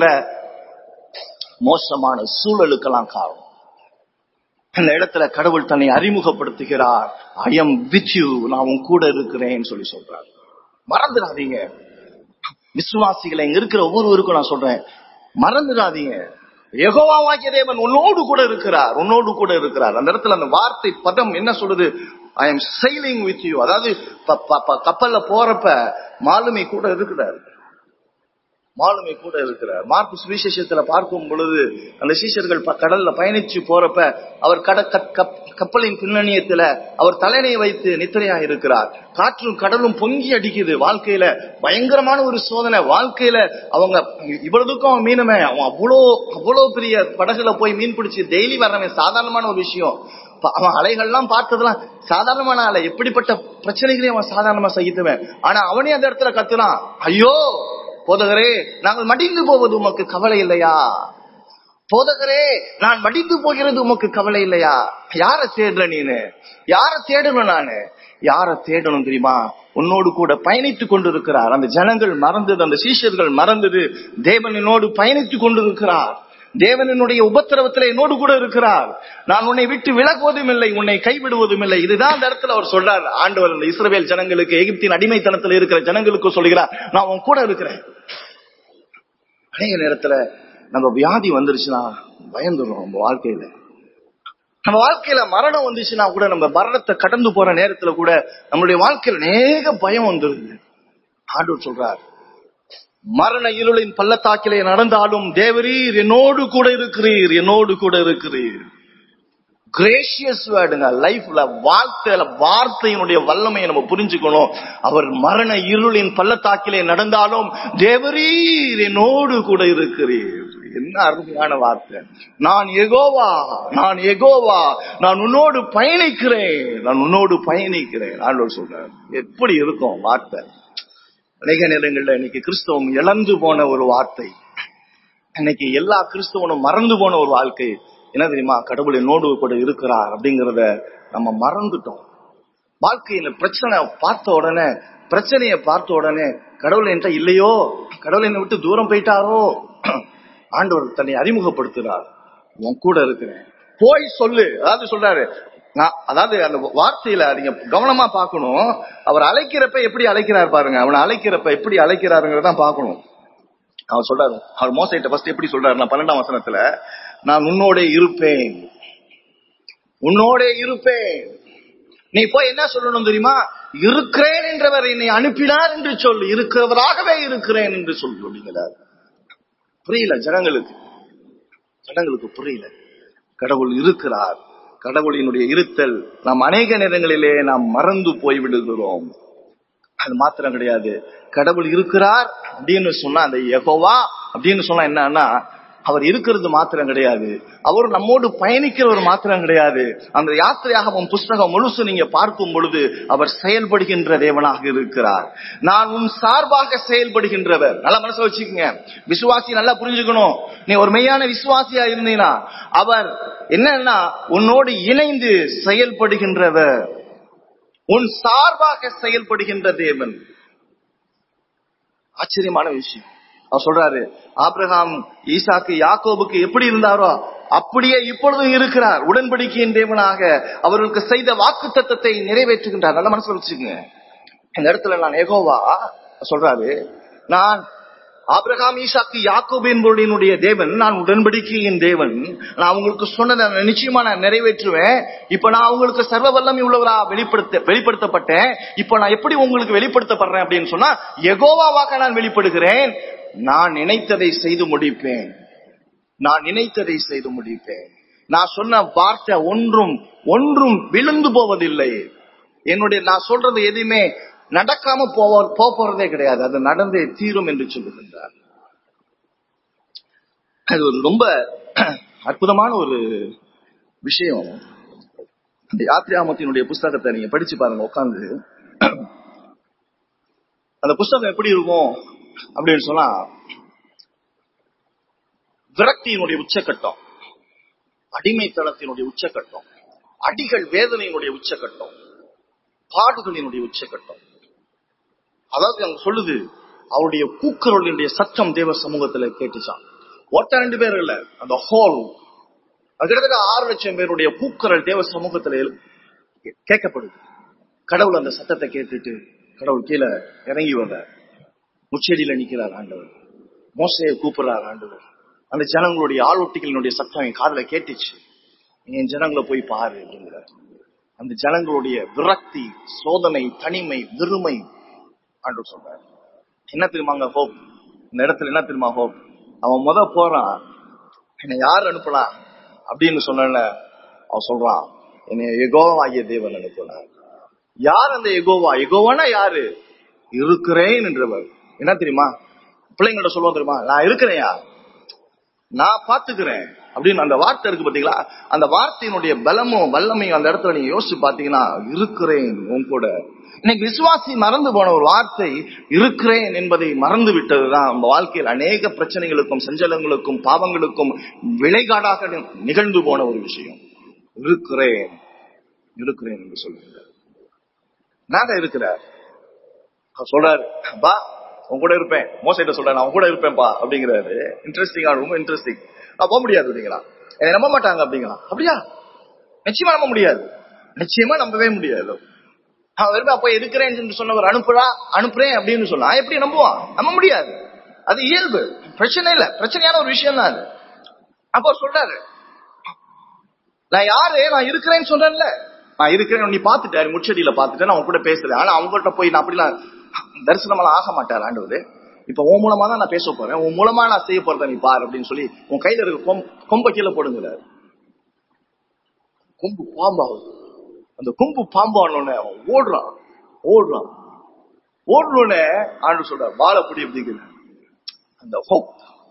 மோசமான சூழலுக்கெல்லாம் காரணம் அந்த இடத்துல கடவுள் தன்னை அறிமுகப்படுத்துகிறார் ஐ எம் வித் யூ நான் உன் கூட இருக்கிறேன்னு சொல்லி சொல்றார் மறந்துடாதீங்க விசுவாசிகளை இங்க இருக்கிற ஒவ்வொருவருக்கும் நான் சொல்றேன் மறந்துடாதீங்க யெகோவாவாகிய தேவன் உன்னோடு கூட இருக்கிறார் உன்னோடு கூட இருக்கிறார் அந்த இடத்துல அந்த வார்த்தை பதம் என்ன சொல்லுது I am sailing with you அதாவது ப- ப- ப- கப்பல்ல போறப்ப மாலுமி கூட இருக்கிறார் மாலுமி கூட இருக்கிறார் மார்க்கு சுவிசேஷத்துல பார்க்கும் பொழுது அந்த சீஷர்கள் ப- கடல்ல பயணிச்சு போறப்ப அவர் கட கப்- கப்- கப்பலின் பின்னணியத்துல அவர் தலையணையை வைத்து நித்திரையா இருக்கிறார் காற்றும் கடலும் பொங்கி அடிக்குது வாழ்க்கையில பயங்கரமான ஒரு சோதனை வாழ்க்கையில அவங்க இவ்வளவுக்கும் அவன் மீனவன் அவன் அவ்வளோ அவ்வளோ பெரிய படகுல போய் மீன் பிடிச்சு டெய்லி வர்றவன் சாதாரணமான ஒரு விஷயம் ப- அவன் அலைகள்லாம் பார்த்ததெல்லாம் சாதாரணமான அலை எப்படிப்பட்ட பிரச்சனைகளையும் அவன் சாதாரணமா சகித்தவன் ஆனா அவனே அந்த இடத்துல கத்துனான் ஐயோ போதகரே நாங்கள் மடிந்து போவது உமக்கு கவலை இல்லையா போதகரே நான் மடிந்து போகிறது உமக்கு கவலை இல்லையா யார தேடுற நீனு யார தேடணும் நானு யார தேடணும் தெரியுமா உன்னோடு கூட பயணித்துக் கொண்டிருக்கிறார் அந்த ஜனங்கள் மறந்தது அந்த சீஷர்கள் மறந்தது தேவன் என்னோடு பயணித்துக் கொண்டிருக்கிறார் தேவனுடைய உபத்திரவத்தில் என்னோடு கூட இருக்கிறார் நான் உன்னை விட்டு விலகுவதும் இல்லை உன்னை கைவிடுவதும் இல்லை இதுதான் அந்த இடத்துல அவர் சொல்றார் ஆண்டவர் அந்த இஸ்ரவேல் ஜனங்களுக்கு எகிப்தின் அடிமைத்தனத்தில் இருக்கிற ஜனங்களுக்கு சொல்லுகிறார் நான் உன் கூட இருக்கிறேன் அநேக நேரத்துல நம்ம வியாதி வந்துருச்சுன்னா பயந்துடும் நம்ம வாழ்க்கையில நம்ம வாழ்க்கையில மரணம் வந்துச்சுன்னா கூட நம்ம மரணத்தை கடந்து போற நேரத்துல கூட நம்மளுடைய வாழ்க்கையில அநேக பயம் வந்துருது ஆண்டவர் சொல்றார் மரண இருளின் பள்ளத்தாக்கிலே நடந்தாலும் தேவரீர் என்னோடு கூட இருக்கிறீர் என்னோடு கூட இருக்கிறீர் கிரேஷியஸ் வேர்டுங்க லைஃப்ல வார்த்தையில வார்த்தையினுடைய வல்லமையை நம்ம புரிஞ்சுக்கணும் அவர் மரண இருளின் பள்ளத்தாக்கிலே நடந்தாலும் தேவரீர் என்னோடு கூட இருக்கிறீர் என்ன அருமையான வார்த்தை நான் எகோவா நான் எகோவா நான் உன்னோடு பயணிக்கிறேன் நான் உன்னோடு பயணிக்கிறேன் ஆண்டவர் சொல்றார் எப்படி இருக்கும் வார்த்தை அநேக நேரங்கள்ல இன்னைக்கு கிறிஸ்தவம் இழந்து போன ஒரு வார்த்தை இன்னைக்கு எல்லா கிறிஸ்தவனும் மறந்து போன ஒரு வாழ்க்கை என்ன தெரியுமா கடவுள் என்னோடு கூட இருக்கிறார் அப்படிங்கறத நம்ம மறந்துட்டோம் வாழ்க்கையில பிரச்சனை பார்த்த உடனே பிரச்சனையை பார்த்த உடனே கடவுள் என்கிட்ட இல்லையோ கடவுள் என்னை விட்டு தூரம் போயிட்டாரோ ஆண்டவர் தன்னை அறிமுகப்படுத்துறார் உன் கூட இருக்கிறேன் போய் சொல்லு அதாவது சொல்றாரு நான் அதாவது அந்த வார்த்தையில நீங்க கவனமா பார்க்கணும் அவர் அழைக்கிறப்ப எப்படி அழைக்கிறார் பாருங்க அவனை அழைக்கிறப்ப எப்படி அழைக்கிறாருங்கிறத பார்க்கணும் அவர் சொல்றாரு அவர் மோசைட்ட ஃபர்ஸ்ட் எப்படி சொல்றாரு நான் பன்னெண்டாம் வசனத்துல நான் உன்னோட இருப்பேன் உன்னோட இருப்பேன் நீ போய் என்ன சொல்லணும் தெரியுமா இருக்கிறேன் என்றவர் என்னை அனுப்பினார் என்று சொல் இருக்கிறவராகவே இருக்கிறேன் என்று சொல் அப்படிங்கிறார் புரியல ஜனங்களுக்கு ஜனங்களுக்கு புரியல கடவுள் இருக்கிறார் கடவுளினுடைய இருத்தல் நாம் அநேக நேரங்களிலே நாம் மறந்து போய் விடுகிறோம் அது மாத்திரம் கிடையாது கடவுள் இருக்கிறார் அப்படின்னு சொன்னா அந்த யெகோவா அப்படின்னு சொன்னா என்னன்னா அவர் இருக்கிறது மாத்திரம் கிடையாது அவர் நம்மோடு பயணிக்கிறவர் மாத்திரம் கிடையாது அந்த யாத்திரையாகவும் புஸ்தகம் முழுசு நீங்க பார்க்கும் பொழுது அவர் செயல்படுகின்ற தேவனாக இருக்கிறார் நான் உன் சார்பாக செயல்படுகின்றவர் நல்லா மனசுல வச்சுக்கோங்க விசுவாசி நல்லா புரிஞ்சுக்கணும் நீ ஒரு மெய்யான விசுவாசியா இருந்தீங்கன்னா அவர் என்னன்னா உன்னோடு இணைந்து செயல்படுகின்றவர் உன் சார்பாக செயல்படுகின்ற தேவன் ஆச்சரியமான விஷயம் அவர் சொல்றாரு ஆபிரகாம் ஈசாக்கு யாக்கோபுக்கு எப்படி இருந்தாரோ அப்படியே இப்பொழுதும் இருக்கிறார் உடன்படிக்கையின் தேவனாக அவர்களுக்கு செய்த வாக்கு தத்தத்தை நிறைவேற்றுகின்றார் நல்ல மனசுல வச்சுக்கோங்க இந்த இடத்துல நான் ஏகோவா சொல்றாரு நான் ஆபிரகாம் ஈசாக்கு யாக்கோபு என்பவர்களுடைய தேவன் நான் உடன்படிக்கையின் தேவன் நான் உங்களுக்கு சொன்னதை நான் நிச்சயமா நான் நிறைவேற்றுவேன் இப்ப நான் உங்களுக்கு சர்வ வல்லமை உள்ளவரா வெளிப்படுத்த வெளிப்படுத்தப்பட்டேன் இப்ப நான் எப்படி உங்களுக்கு வெளிப்படுத்தப்படுறேன் அப்படின்னு சொன்னா எகோவாவாக நான் வெளிப்படுகிறேன் நான் நினைத்ததை செய்து முடிப்பேன் நான் நினைத்ததை செய்து முடிப்பேன் நான் சொன்ன வார்த்தை ஒன்றும் ஒன்றும் விழுந்து போவதில்லை என்னுடைய நான் சொல்றது எதுவுமே நடக்காம போவ போக போறதே கிடையாது அது நடந்தே தீரும் என்று சொல்லுகின்றார் அது ஒரு ரொம்ப அற்புதமான ஒரு விஷயம் அந்த யாத்திராமத்தினுடைய புஸ்தகத்தை நீங்க படிச்சு பாருங்க உட்காந்து அந்த புஸ்தகம் எப்படி இருக்கும் அப்படின்னு சொன்னா விரக்தியினுடைய உச்சக்கட்டம் அடிமைத்தளத்தினுடைய உச்சக்கட்டம் அடிகள் வேதனையினுடைய உச்சக்கட்டம் பாடுகளினுடைய உச்சக்கட்டம் அதாவது அங்க சொல்லுது அவருடைய கூக்குரலினுடைய சத்தம் தேவ சமூகத்துல கேட்டுச்சான் ஒருத்த ரெண்டு பேர் இல்ல அந்த ஹோல் கிட்டத்தட்ட ஆறு லட்சம் பேருடைய கூக்குரல் தேவ சமூகத்துல கேட்கப்படுது கடவுள் அந்த சத்தத்தை கேட்டுட்டு கடவுள் கீழே இறங்கி வர்றார் முச்செடியில நிக்கிறார் ஆண்டவர் மோசையை கூப்பிடுறார் ஆண்டவர் அந்த ஜனங்களுடைய ஆளொட்டிகளினுடைய சத்தம் என் காதுல கேட்டுச்சு என் ஜனங்களை போய் பாரு அப்படிங்கிறார் அந்த ஜனங்களுடைய விரக்தி சோதனை தனிமை வெறுமை ஆண்டவர் சொல்றார் என்ன தெரியுமாங்க ஹோப் இந்த இடத்துல என்ன தெரியுமா ஹோப் அவன் முத போறான் என்னை யார் அனுப்பலாம் அப்படின்னு சொன்ன அவன் சொல்றான் என்னை எகோவாகிய தேவன் அனுப்பினார் யார் அந்த எகோவா எகோவானா யாரு இருக்கிறேன் என்றவர் என்ன தெரியுமா பிள்ளைங்கள்ட்ட சொல்லுவோம் தெரியுமா நான் இருக்கிறேயா நான் பாத்துக்கிறேன் அப்படின்னு அந்த வார்த்தை இருக்கு பாத்தீங்களா அந்த வார்த்தையினுடைய பலமும் வல்லமையும் அந்த இடத்துல நீங்க யோசிச்சு பாத்தீங்கன்னா இருக்கிறேன் உன் கூட இன்னைக்கு விசுவாசி மறந்து போன ஒரு வார்த்தை இருக்கிறேன் என்பதை மறந்து விட்டதுதான் நம்ம வாழ்க்கையில் அநேக பிரச்சனைகளுக்கும் சஞ்சலங்களுக்கும் பாவங்களுக்கும் விளைகாடாக நிகழ்ந்து போன ஒரு விஷயம் இருக்கிறேன் இருக்கிறேன் என்று சொல்லுகிறார் நாங்க இருக்கிறார் சொல்றாரு பா உன் கூட இருப்பேன் மோசைட்ட சொல்றேன் நான் உன் கூட இருப்பேன்பா அப்படிங்கிறாரு இன்ட்ரெஸ்டிங்கா ரொம்ப இன்ட்ரெஸ்டிங் நான் போக முடியாது அப்படிங்களா என்னை நம்ப மாட்டாங்க அப்படிங்களா அப்படியா நிச்சயமா நம்ப முடியாது நிச்சயமா நம்பவே முடியாது அவன் வெறும் அப்ப இருக்கிறேன் என்று சொன்னவர் அனுப்புறா அனுப்புறேன் அப்படின்னு சொன்னா எப்படி நம்புவான் நம்ப முடியாது அது இயல்பு பிரச்சனை இல்ல பிரச்சனையான ஒரு விஷயம் தான் அது அப்போ சொல்றாரு நான் யாரு நான் இருக்கிறேன்னு சொல்றேன்ல நான் இருக்கிறேன் நீ பாத்துட்டாரு முச்சடியில பாத்துட்டேன் நான் உன் கூட பேசுறேன் ஆனா அவங்ககிட்ட போய் நான் அப்படிலாம் தரிசனமெல்லாம் ஆக மாட்டார் ஆண்டவர் இப்ப உன் மூலமா தான் நான் பேச போறேன் உன் மூலமா நான் செய்ய போறத நீ பாரு அப்படின்னு சொல்லி உன் கையில இருக்க கொம்ப கீழே போடுங்கிறார் கொம்பு பாம்பாகுது அந்த கொம்பு பாம்பானோடனே அவன் ஓடுறான் ஓடுறான் ஓடணுன்னு ஆண்டு சொல்ற வாழை பிடி அப்படிங்கிற அந்த ஹோப்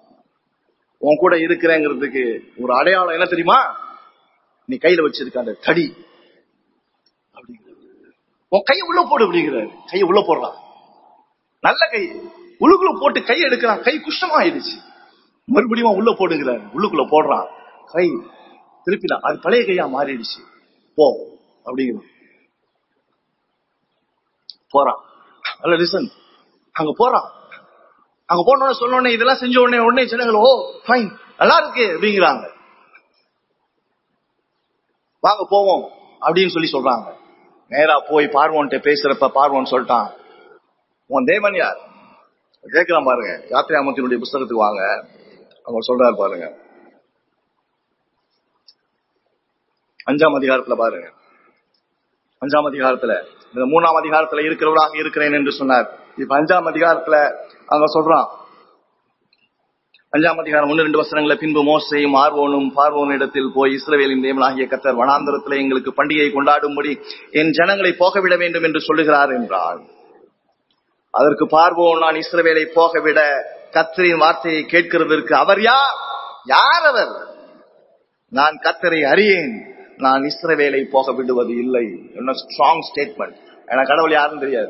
உன் கூட இருக்கிறேங்கிறதுக்கு ஒரு அடையாளம் என்ன தெரியுமா நீ கையில வச்சிருக்க அந்த தடி அப்படிங்கிறது உன் கையை உள்ள போடு அப்படிங்கிறாரு கையை உள்ள போடுறான் நல்ல கை உள்ளுக்குள்ள போட்டு கை எடுக்கிறான் கை குஷ்டமா ஆயிடுச்சு மறுபடியும் உள்ள போடுங்கிறாரு உள்ளுக்குள்ள போடுறான் கை திருப்பினா அது பழைய கையா மாறிடுச்சு போ அப்படிங்கிறான் போறான் அல்ல லிசன் அங்க போறான் அங்க போனோட சொன்ன இதெல்லாம் செஞ்ச உடனே உடனே ஜனங்கள் ஓ ஃபைன் நல்லா இருக்கு அப்படிங்கிறாங்க வாங்க போவோம் அப்படின்னு சொல்லி சொல்றாங்க நேரா போய் பார்வோன்ட்ட பேசுறப்ப பார்வோன் சொல்லிட்டான் உன் தேவன் யார் கேட்கலாம் பாருங்க யாத்திராமத்தினுடைய புஸ்தகத்துக்கு வாங்க அவங்க சொல்றாரு பாருங்க அஞ்சாம் அதிகாரத்துல பாருங்க அஞ்சாம் அதிகாரத்துல இந்த மூணாம் அதிகாரத்துல இருக்கிறவராக இருக்கிறேன் என்று சொன்னார் இப்ப அஞ்சாம் அதிகாரத்துல அங்க சொல்றான் அஞ்சாம் அதிகாரம் ஒன்று ரெண்டு வசனங்களை பின்பு மோசையும் ஆர்வோனும் பார்வோன் இடத்தில் போய் இஸ்ரவேலின் தேவனாகிய கத்தர் வனாந்தரத்தில் எங்களுக்கு பண்டிகை கொண்டாடும்படி என் ஜனங்களை போகவிட வேண்டும் என்று சொல்லுகிறார் என்றார் அதற்கு பார்வோன் நான் இஸ்ரவேலை போகவிட கத்தரின் வார்த்தையை கேட்கிறதற்கு அவர் யார் யார் அவர் நான் கத்தரை அறியேன் நான் இஸ்ரவேலை போக விடுவது இல்லை என்ன ஸ்ட்ராங் ஸ்டேட்மெண்ட் எனக்கு கடவுள் யாருன்னு தெரியாது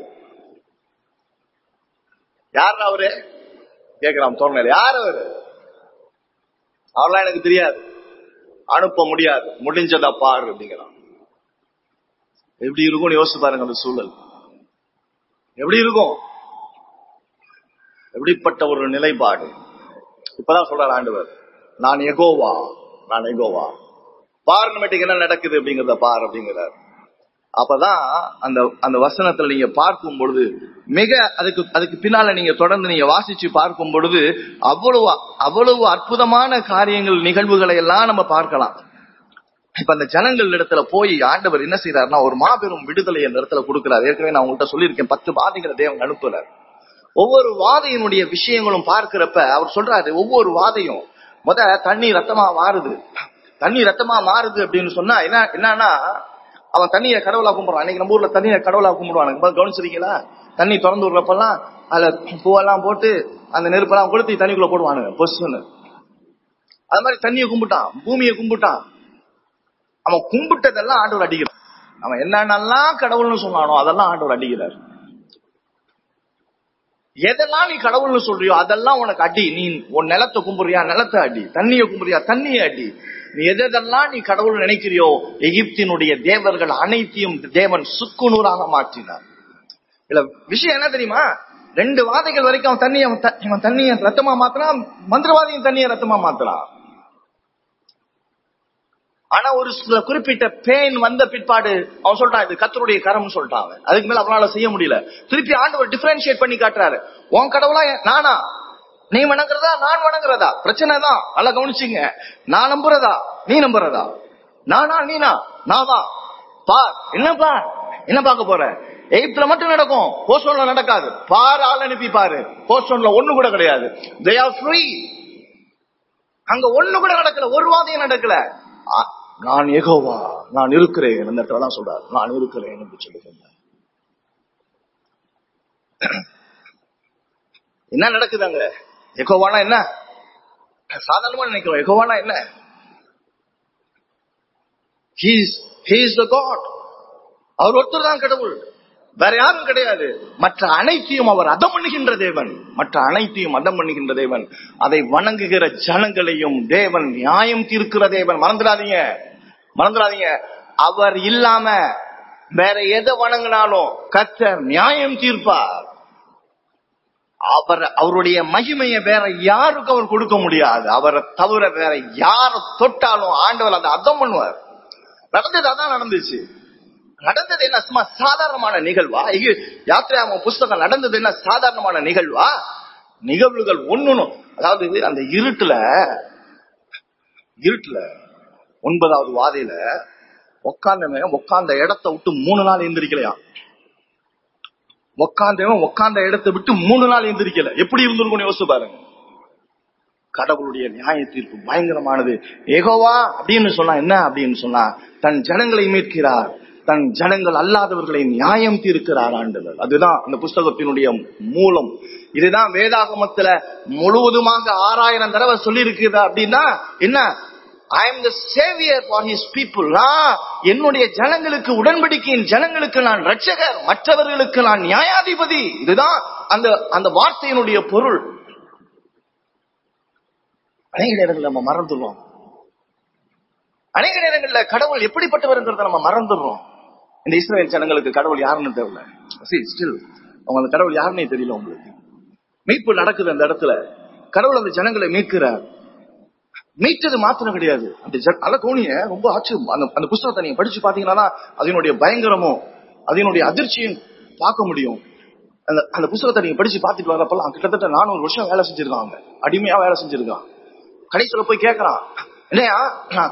யார் அவரு கேட்கிறான் தோணல யார் அவரு அவர்லாம் எனக்கு தெரியாது அனுப்ப முடியாது முடிஞ்சதா பாரு அப்படிங்கிறான் எப்படி இருக்கும்னு யோசிச்சு பாருங்க அந்த சூழல் எப்படி இருக்கும் எப்படிப்பட்ட ஒரு நிலைப்பாடு இப்பதான் சொல்றாரு ஆண்டவர் நான் எகோவா நான் எகோவா பார்லமெண்ட்டுக்கு என்ன நடக்குது அப்படிங்கறத பார் அப்படிங்கிறார் அப்பதான் அந்த அந்த வசனத்துல நீங்க பார்க்கும் பொழுது மிக அதுக்கு அதுக்கு பின்னால நீங்க தொடர்ந்து நீங்க வாசிச்சு பார்க்கும் பொழுது அவ்வளவு அவ்வளவு அற்புதமான காரியங்கள் நிகழ்வுகளை எல்லாம் நம்ம பார்க்கலாம் இப்ப அந்த ஜனங்கள் இடத்துல போய் ஆண்டவர் என்ன செய்யறாருன்னா ஒரு மாபெரும் விடுதலை அந்த இடத்துல கொடுக்கிறார் ஏற்கனவே நான் உங்கள்கிட்ட சொல்லியிருக்கேன் பத்து வாதிகளை தேவன் அனுப்புறார் ஒவ்வொரு வாதையினுடைய விஷயங்களும் பார்க்கிறப்ப அவர் சொல்றாரு ஒவ்வொரு வாதையும் முத தண்ணி ரத்தமா மாறுது தண்ணி ரத்தமா மாறுது அப்படின்னு சொன்னா என்ன என்னன்னா அவன் தண்ணியை கடவுளா கும்பிடுறான் அன்னைக்கு நம்ம ஊர்ல தண்ணியை கடவுளா கும்பிடுவாங்க கவனிச்சிருக்கீங்களா தண்ணி திறந்து விடுறப்பெல்லாம் அதுல பூவெல்லாம் போட்டு அந்த நெருப்பெல்லாம் கொளுத்தி தண்ணிக்குள்ள போடுவானுங்க பொசுன்னு அது மாதிரி தண்ணியை கும்பிட்டான் பூமியை கும்பிட்டான் அவன் கும்பிட்டதெல்லாம் ஆண்டவர் அடிக்கிறான் அவன் என்னென்னலாம் கடவுள்னு சொன்னானோ அதெல்லாம் ஆண்டவர் அடிக்கிறார் எதெல்லாம் நீ கடவுள்னு சொல்றியோ அதெல்லாம் உனக்கு அடி நீ உன் நிலத்தை கும்புறியா நிலத்தை அடி தண்ணிய கும்புறியா தண்ணியை அடி நீ எதெல்லாம் நீ கடவுள் நினைக்கிறியோ எகிப்தினுடைய தேவர்கள் அனைத்தையும் தேவன் சுக்குநூறாக மாற்றினார் இல்ல விஷயம் என்ன தெரியுமா ரெண்டு வாதைகள் வரைக்கும் அவன் தண்ணியை அவன் தண்ணியை ரத்தமா மாத்தினான் மந்திரவாதியும் தண்ணியை ரத்தமா மாத்தினான் ஆனா ஒரு சில குறிப்பிட்ட பெயின் வந்த பிற்பாடு அவன் சொல்றான் இது கத்தருடைய கரம்னு சொல்லிட்டான் அவன் அதுக்கு மேல அவனால செய்ய முடியல திருப்பி ஆண்டவர் டிஃபரன்ஷியேட் பண்ணி காட்டுறாரு உன் கடவுளா நானா நீ வணங்குறதா நான் வணங்குறதா பிரச்சனை தான் நல்லா கவனிச்சுங்க நான் நம்புறதா நீ நம்புறதா நானா நீனா நான் தான் பார் என்னப்பா என்ன பார்க்க போற எயிப்த்ல மட்டும் நடக்கும் போஸ்டோன்ல நடக்காது பார் ஆள் அனுப்பி பாரு போஸ்டோன்ல ஒண்ணு கூட கிடையாது தே ஆர் ஃப்ரீ அங்க ஒண்ணு கூட நடக்கல ஒரு வாதையும் நடக்கல நான் எகோவா நான் இருக்கிறேன் அந்த இடத்துல தான் சொல்றாரு நான் இருக்கிறேன் என்று சொல்லுகிறேன் என்ன நடக்குது அங்க எகோவானா என்ன சாதாரணமா நினைக்கிறோம் எகோவானா என்ன அவர் ஒருத்தர் தான் கடவுள் வேற யாரும் கிடையாது மற்ற அனைத்தையும் அவர் அதம் பண்ணுகின்ற தேவன் மற்ற அனைத்தையும் அதம் பண்ணுகின்ற தேவன் அதை வணங்குகிற ஜனங்களையும் தேவன் நியாயம் தீர்க்கிற தேவன் மறந்துடாதீங்க மறந்துடாதீங்க அவர் இல்லாம வேற எதை வணங்கினாலும் கத்தர் நியாயம் தீர்ப்பார் அவர் அவருடைய மகிமையை வேற யாருக்கும் அவர் கொடுக்க முடியாது அவரை தவிர வேற யார தொட்டாலும் ஆண்டவர் அதை அதம் பண்ணுவார் நடந்தது அதான் நடந்துச்சு நடந்தது என்ன சும்மா சாதாரணமான நிகழ்வா யாத்திரை புஸ்தகம் நடந்தது என்ன சாதாரணமான நிகழ்வா நிகழ்வுகள் ஒண்ணும் அதாவது அந்த இருட்டுல இருட்டுல ஒன்பதாவது வாதையில உக்காந்தவன் உக்காந்த இடத்த விட்டு மூணு நாள் எந்திரிக்கலையா உக்காந்தவன் உக்காந்த இடத்தை விட்டு மூணு நாள் எந்திரிக்கல எப்படி இருந்திருக்கும் யோசிச்சு பாருங்க கடவுளுடைய நியாய தீர்ப்பு பயங்கரமானது ஏகோவா அப்படின்னு சொன்னா என்ன அப்படின்னு சொன்னா தன் ஜனங்களை மீட்கிறார் தன் ஜனங்கள் அல்லாதவர்களை நியாயம் தீர்க்கிறார் ஆண்டவர் அதுதான் அந்த புஸ்தகத்தினுடைய மூலம் இதுதான் வேதாகமத்துல முழுவதுமாக ஆறாயிரம் தடவை சொல்லி இருக்குதா அப்படின்னா என்ன I am the saviour for his people என்னுடைய ஜனங்களுக்கு உடன்படிக்கையின் ஜனங்களுக்கு நான் ரட்சகர் மற்றவர்களுக்கு நான் நியாயாதிபதி இதுதான் அந்த அந்த வார்த்தையினுடைய பொருள் அநேக நேரங்கள் நம்ம மறந்துடுறோம் அநேக நேரங்கள்ல கடவுள் எப்படிப்பட்டவர்ங்கிறத நம்ம மறந்துடுறோம் இந்த இஸ்ரேல் ஜனங்களுக்கு கடவுள் யாருன்னு தெரியல ஸ்டில் அவங்க கடவுள் யாருன்னே தெரியல உங்களுக்கு மீட்பு நடக்குது அந்த இடத்துல கடவுள் அந்த ஜனங்களை மீட்கிறார் மீட்டது மாத்திரம் கிடையாது அந்த நல்ல கோணிய ரொம்ப ஆச்சரியம் அந்த அந்த புஸ்தகத்தை நீங்க படிச்சு பாத்தீங்கன்னா அதனுடைய பயங்கரமும் அதனுடைய அதிர்ச்சியும் பார்க்க முடியும் அந்த அந்த புஸ்தகத்தை நீங்க படிச்சு பார்த்துட்டு வரப்பெல்லாம் கிட்டத்தட்ட நானூறு வருஷம் வேலை செஞ்சிருக்காங்க அடிமையா வேலை செஞ்சிருக்கான் கடைசியில போய் கேட்கறான் இல்லையா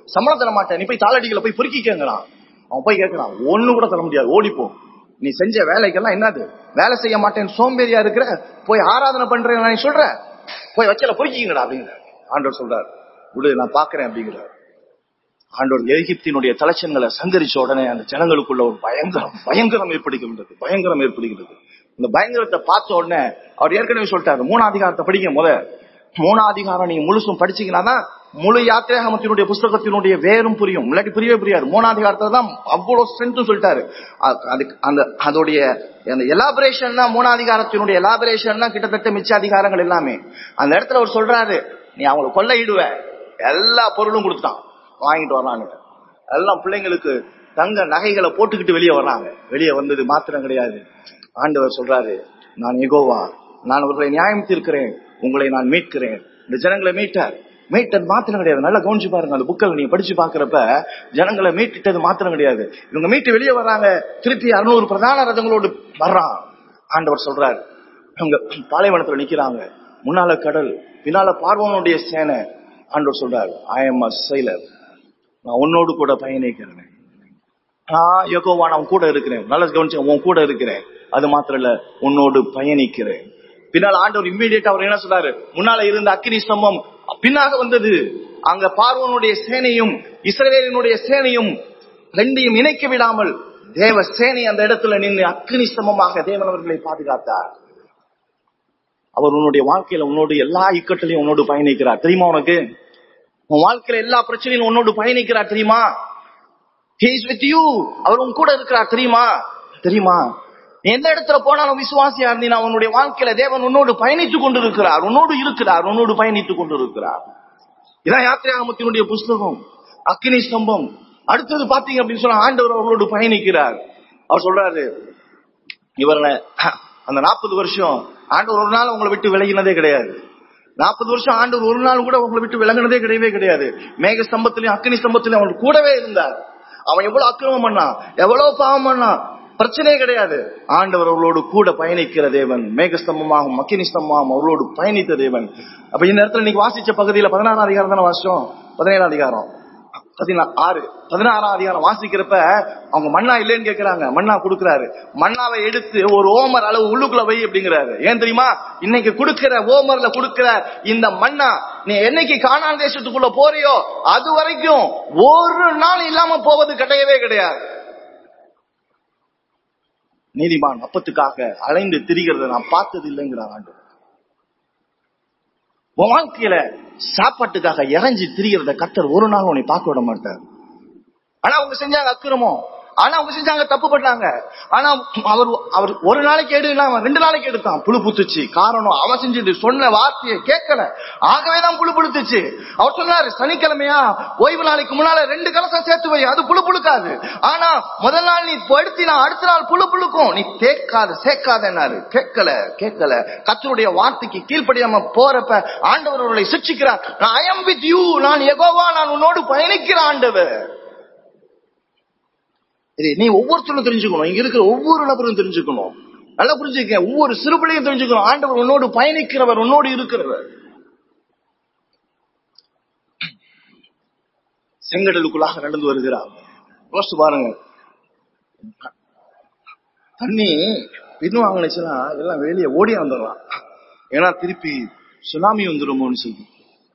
சம்பளம் தர மாட்டேன் நீ போய் தாளடிகளை போய் பொறுக்கி கேட்கறான் அவன் போய் கேட்கறான் ஒண்ணு கூட தர முடியாது ஓடிப்போ நீ செஞ்ச வேலைக்கெல்லாம் என்னது வேலை செய்ய மாட்டேன் சோம்பேறியா இருக்கிற போய் ஆராதனை பண்றேன் நீ சொல்ற போய் வச்சல பொறுக்கிங்கடா அப்படிங்கிற ஆண்டவர் சொல்றாரு விடு நான் பாக்குறேன் அப்படிங்கிறார் ஆண்டவர் எகிப்தினுடைய தலைச்சன்களை சங்கரிச்ச உடனே அந்த ஜனங்களுக்குள்ள ஒரு பயங்கரம் பயங்கரம் ஏற்படுகின்றது பயங்கரம் ஏற்படுகிறது இந்த பயங்கரத்தை பார்த்த உடனே அவர் ஏற்கனவே சொல்லிட்டாரு மூணாம் அதிகாரத்தை படிங்க முத மூணாம் அதிகாரம் நீங்க முழுசும் படிச்சீங்கன்னா தான் முழு யாத்திராகமத்தினுடைய புஸ்தகத்தினுடைய வேரும் புரியும் இல்லாட்டி புரியவே புரியாது மூணாம் அதிகாரத்துல தான் அவ்வளவு ஸ்ட்ரென்த் சொல்லிட்டாரு அ- அதுக்கு அந்த அதோடைய அந்த எலாபரேஷன் தான் மூணாம் அதிகாரத்தினுடைய எலாபரேஷன் தான் கிட்டத்தட்ட மிச்ச அதிகாரங்கள் எல்லாமே அந்த இடத்துல அவர் சொல்றாரு நீ அவங்களை கொள்ளையிடுவ எல்லா பொருளும் கொடுத்தான் வாங்கிட்டு வர்றாங்க எல்லாம் பிள்ளைங்களுக்கு தங்க நகைகளை போட்டுக்கிட்டு வெளியே வர்றாங்க வெளியே வந்தது மாத்திரம் கிடையாது ஆண்டவர் சொல்றாரு நான் எகோவா நான் அவர்களை நியாயம் தீர்க்கிறேன் உங்களை நான் மீட்கிறேன் இந்த ஜனங்களை மீட்டார் மீட்டது மாத்திரம் கிடையாது நல்லா கவனிச்சு பாருங்க அந்த புக்கில் நீங்க படிச்சு பாக்குறப்ப ஜனங்களை மீட்டுட்டது மாத்திரம் கிடையாது இவங்க மீட்டு வெளியே வர்றாங்க திருப்பி அறுநூறு பிரதான ரதங்களோடு வர்றான் ஆண்டவர் சொல்றாரு அவங்க பாலைவனத்துல நிக்கிறாங்க முன்னால கடல் பின்னால பார்வனுடைய சேனை ஆண்டவர் சொல்றாரு ஐ எம் அ sailor நான் உன்னோடு கூட பயணிக்கிறேன் நான் யோகோவா நான் உன் கூட இருக்கிறேன் நல்லா கவனிச்சு உன் கூட இருக்கிறேன் அது மாத்திரம் இல்ல உன்னோடு பயணிக்கிறேன் பின்னால் ஆண்டவர் இம்மீடியட் அவர் என்ன சொல்றாரு முன்னால இருந்த அக்கினி ஸ்தம்பம் பின்னாக வந்தது அங்க பார்வனுடைய சேனையும் இஸ்ரவேலினுடைய சேனையும் ரெண்டையும் இணைக்க விடாமல் தேவ சேனை அந்த இடத்துல நின்று அக்கினி ஸ்தம்பமாக தேவன் அவர்களை பாதுகாத்தார் அவர் உன்னுடைய வாழ்க்கையில உன்னோடு எல்லா இக்கட்டிலையும் உன்னோடு பயணிக்கிறார் தெரியுமா உனக்கு உன் வாழ்க்கையில எல்லா பிரச்சனையும் உன்னோடு பயணிக்கிறார் தெரியுமா He is with you. அவர் உன் கூட இருக்கிறார் தெரியுமா தெரியுமா நீ எந்த இடத்துல போனாலும் விசுவாசியா இருந்தீனா உன்னுடைய வாழ்க்கையில தேவன் உன்னோடு பயணித்துக் கொண்டிருக்கிறார் உன்னோடு இருக்கிறார் உன்னோடு பயணித்துக் கொண்டிருக்கிறார் இதான் யாத்திராகமத்தினுடைய புஸ்தகம் அக்கினி ஸ்தம்பம் அடுத்தது பாத்தீங்க அப்படின்னு சொன்னா ஆண்டவர் அவர்களோடு பயணிக்கிறார் அவர் சொல்றாரு இவர்களை அந்த நாற்பது வருஷம் ஆண்டவர் ஒரு நாள் உங்களை விட்டு விலகினதே கிடையாது நாற்பது வருஷம் ஆண்டவர் ஒரு நாள் கூட உங்களை விட்டு விலகினதே கிடையவே கிடையாது மேக ஸ்தம்பத்திலையும் அக்கினி ஸ்தம்பத்திலையும் அவன் கூடவே இருந்தார் அவன் எவ்வளவு அக்கிரமம் பண்ணான் எவ்வளவு பாவம் பண்ணான் பிரச்சனையே கிடையாது ஆண்டவர் அவர்களோடு கூட பயணிக்கிற தேவன் மேகஸ்தம்பமாகும் அக்கினி ஸ்தம்பமாகும் அவர்களோடு பயணித்த தேவன் அப்ப இந்த இடத்துல இன்னைக்கு வாசிச்ச பகுதியில பதினாறாம் அதிகாரம் தானே வாசிச்சோம் பதினேழாம் அதிகாரம் பதினா ஆறு பதினாறாம் அதிகாரம் வாசிக்கிறப்ப அவங்க மண்ணா இல்லைன்னு கேக்குறாங்க மண்ணா கொடுக்கறாரு மண்ணாவை எடுத்து ஒரு ஓமர் அளவு உள்ளுக்குள்ள வை அப்படிங்கிறாரு ஏன் தெரியுமா இன்னைக்கு கொடுக்கிற ஓமர்ல கொடுக்கிற இந்த மண்ணா நீ என்னைக்கு காணான் தேசத்துக்குள்ள போறியோ அது வரைக்கும் ஒரு நாள் இல்லாம போவது கிடையவே கிடையாது நீதிமான் அப்பத்துக்காக அலைந்து திரிகிறத நான் பார்த்தது இல்லைங்கிறார் ஆண்டு உன் வாழ்க்கையில சாப்பாட்டுக்காக இறஞ்சி திரிகிறத கத்தர் ஒரு நாள் உன்னை பார்க்க விட மாட்டார் ஆனா அவங்க செஞ்சாங்க அக்கிரமம் ஆனா அவங்க செஞ்சாங்க தப்பு பண்ணாங்க ஆனா அவர் அவர் ஒரு நாளைக்கு எடு அவன் ரெண்டு நாளைக்கு எடுத்தான் புழு புத்துச்சு காரணம் அவன் செஞ்சது சொன்ன வார்த்தையை கேட்கல ஆகவே தான் புழு புழுத்துச்சு அவர் சொன்னாரு சனிக்கிழமையா ஓய்வு நாளைக்கு முன்னால ரெண்டு கலசம் சேர்த்து வை அது புழு புழுக்காது ஆனா முதல் நாள் நீ படுத்தினா அடுத்த நாள் புழு புழுக்கும் நீ தேக்காத சேர்க்காதன்னாரு கேட்கல கேட்கல கத்தருடைய வார்த்தைக்கு கீழ்ப்படியாம போறப்ப ஆண்டவர் அவர்களை சிக்ஷிக்கிறார் நான் ஐ எம் வித் யூ நான் எகோவா நான் உன்னோடு பயணிக்கிற ஆண்டவர் இது நீ ஒவ்வொருத்தரும் தெரிஞ்சுக்கணும் இங்க இருக்கிற ஒவ்வொரு நபரும் தெரிஞ்சுக்கணும் நல்லா புரிஞ்சுக்க ஒவ்வொரு சிறுபிள்ளையும் தெரிஞ்சுக்கணும் ஆண்டவர் உன்னோடு பயணிக்கிறவர் உன்னோடு இருக்கிறவர் செங்கடலுக்குள்ளாக நடந்து வருகிறார் யோசிச்சு பாருங்க தண்ணி பின்வாங்கினுச்சுன்னா எல்லாம் வெளியே ஓடி வந்துடலாம் ஏன்னா திருப்பி சுனாமி வந்துருமோன்னு சொல்லி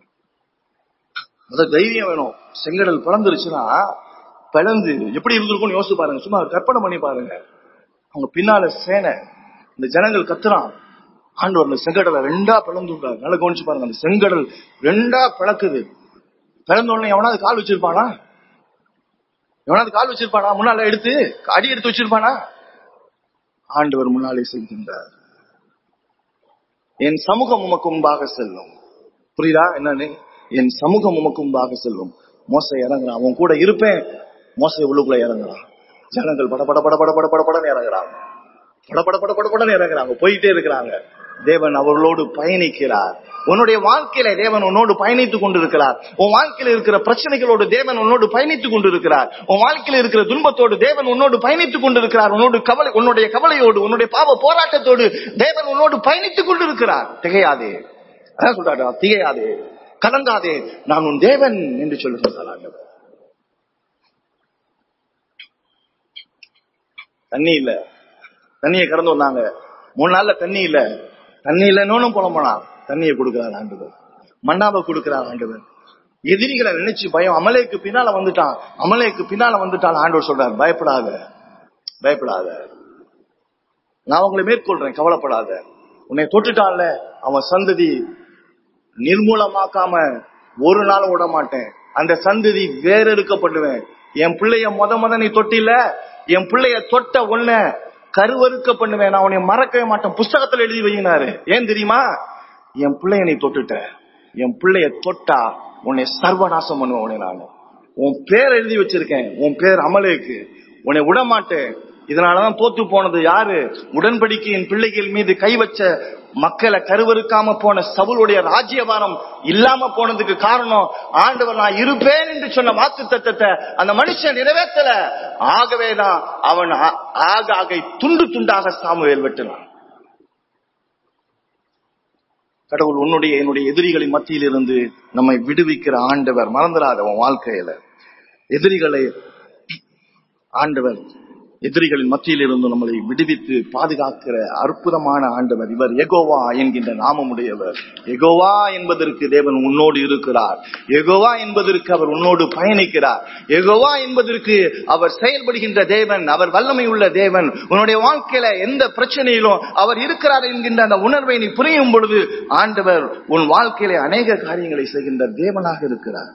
அத தைரியம் வேணும் செங்கடல் பிளந்துருச்சுன்னா பிளந்து எப்படி இருந்திருக்கும்னு யோசிச்சு பாருங்க சும்மா கற்பனை பண்ணி பாருங்க அவங்க பின்னால சேனை இந்த ஜனங்கள் கத்துறான் ஆண்டவர் அந்த செங்கடலை ரெண்டா பிளந்துட்டார் நல்லா கவனிச்சு பாருங்க அந்த செங்கடல் ரெண்டா பிளக்குது பிளந்த உடனே எவனாவது கால் வச்சிருப்பானா எவனாவது கால் வச்சிருப்பானா முன்னால எடுத்து அடி எடுத்து வச்சிருப்பானா ஆண்டவர் முன்னாலே செல்கின்றார் என் சமூகம் உமக்கு முன்பாக செல்லும் புரியுதா என்னன்னு என் சமூகம் உமக்கு முன்பாக செல்லும் மோச இறங்குறான் அவன் கூட இருப்பேன் மோசை உள்ளுக்குள்ள இறங்குறான் ஜனங்கள் பட பட பட பட பட பட படன்னு இறங்குறாங்க பட பட பட பட படன்னு இறங்குறாங்க போயிட்டே இருக்கிறாங்க தேவன் அவர்களோடு பயணிக்கிறார் உன்னுடைய வாழ்க்கையில தேவன் உன்னோடு பயணித்துக் கொண்டிருக்கிறார் உன் வாழ்க்கையில இருக்கிற பிரச்சனைகளோடு தேவன் உன்னோடு பயணித்துக் கொண்டிருக்கிறார் உன் வாழ்க்கையில இருக்கிற துன்பத்தோடு தேவன் உன்னோடு பயணித்துக் கொண்டிருக்கிறார் உன்னோடு கவலை உன்னுடைய கவலையோடு உன்னுடைய பாவ போராட்டத்தோடு தேவன் உன்னோடு பயணித்துக் கொண்டிருக்கிறார் திகையாதே அதான் சொல்றாரு திகையாதே கலங்காதே நான் உன் தேவன் என்று சொல்லி சொல்றார் ஆண்டவர் தண்ணி இல்ல தண்ணியை கடந்து வந்தாங்க மூணு நாள்ல தண்ணி இல்ல தண்ணி இல்லைன்னு புலம்புனா தண்ணியை கொடுக்கிறார் ஆண்டவர் மண்ணாவை கொடுக்கிறார் ஆண்டவர் எதிரிகளை நினைச்சு பயம் அமலேக்கு பின்னால வந்துட்டான் அமலேக்கு பின்னால வந்துட்டான் ஆண்டவர் சொல்றார் பயப்படாத பயப்படாத நான் உங்களை மேற்கொள்றேன் கவலைப்படாத உன்னை தொட்டுட்டான்ல அவன் சந்ததி நிர்மூலமாக்காம ஒரு நாள் விட மாட்டேன் அந்த சந்ததி வேற இருக்கப்படுவேன் என் பிள்ளைய முத முத நீ தொட்டில என் பிள்ளைய தொட்ட உன்ன கருவறுக்க பண்ணுவேன் நான் உன்னை மறக்கவே மாட்டேன் புஸ்தகத்துல எழுதி வையினாரு ஏன் தெரியுமா என் பிள்ளைய நீ தொட்டுட்ட என் பிள்ளைய தொட்டா உன்னை சர்வநாசம் பண்ணுவேன் உன்னை நான் உன் பேர் எழுதி வச்சிருக்கேன் உன் பேர் அமலேக்கு உன்னை விட மாட்டேன் இதனாலதான் தோத்து போனது யாரு உடன்படிக்கையின் பிள்ளைகள் மீது கை வச்ச மக்களை கருவறுக்காம போன சவுளுடைய ராஜ்யபாரம் இல்லாம போனதுக்கு காரணம் ஆண்டவர் நான் இருப்பேன் என்று சொன்ன வாக்கு தத்தத்தை அந்த மனுஷன் நிறைவேற்றல ஆகவேதான் அவன் ஆ- ஆகாகை துண்டு துண்டாக சாமுவேல் வெட்டினான் கடவுள் உன்னுடைய என்னுடைய எதிரிகளின் மத்தியில் இருந்து நம்மை விடுவிக்கிற ஆண்டவர் மறந்துடாத உன் வாழ்க்கையில எதிரிகளை ஆண்டவர் எதிரிகளின் மத்தியில் இருந்து நம்மளை விடுவித்து பாதுகாக்கிற அற்புதமான ஆண்டவர் இவர் எகோவா என்கின்ற நாமமுடையவர் எகோவா என்பதற்கு தேவன் உன்னோடு இருக்கிறார் எகோவா என்பதற்கு அவர் உன்னோடு பயணிக்கிறார் எகோவா என்பதற்கு அவர் செயல்படுகின்ற தேவன் அவர் வல்லமை உள்ள தேவன் உன்னுடைய வாழ்க்கையில எந்த பிரச்சனையிலும் அவர் இருக்கிறார் என்கின்ற அந்த உணர்வை நீ புரியும் பொழுது ஆண்டவர் உன் வாழ்க்கையில அநேக காரியங்களை செய்கின்ற தேவனாக இருக்கிறார்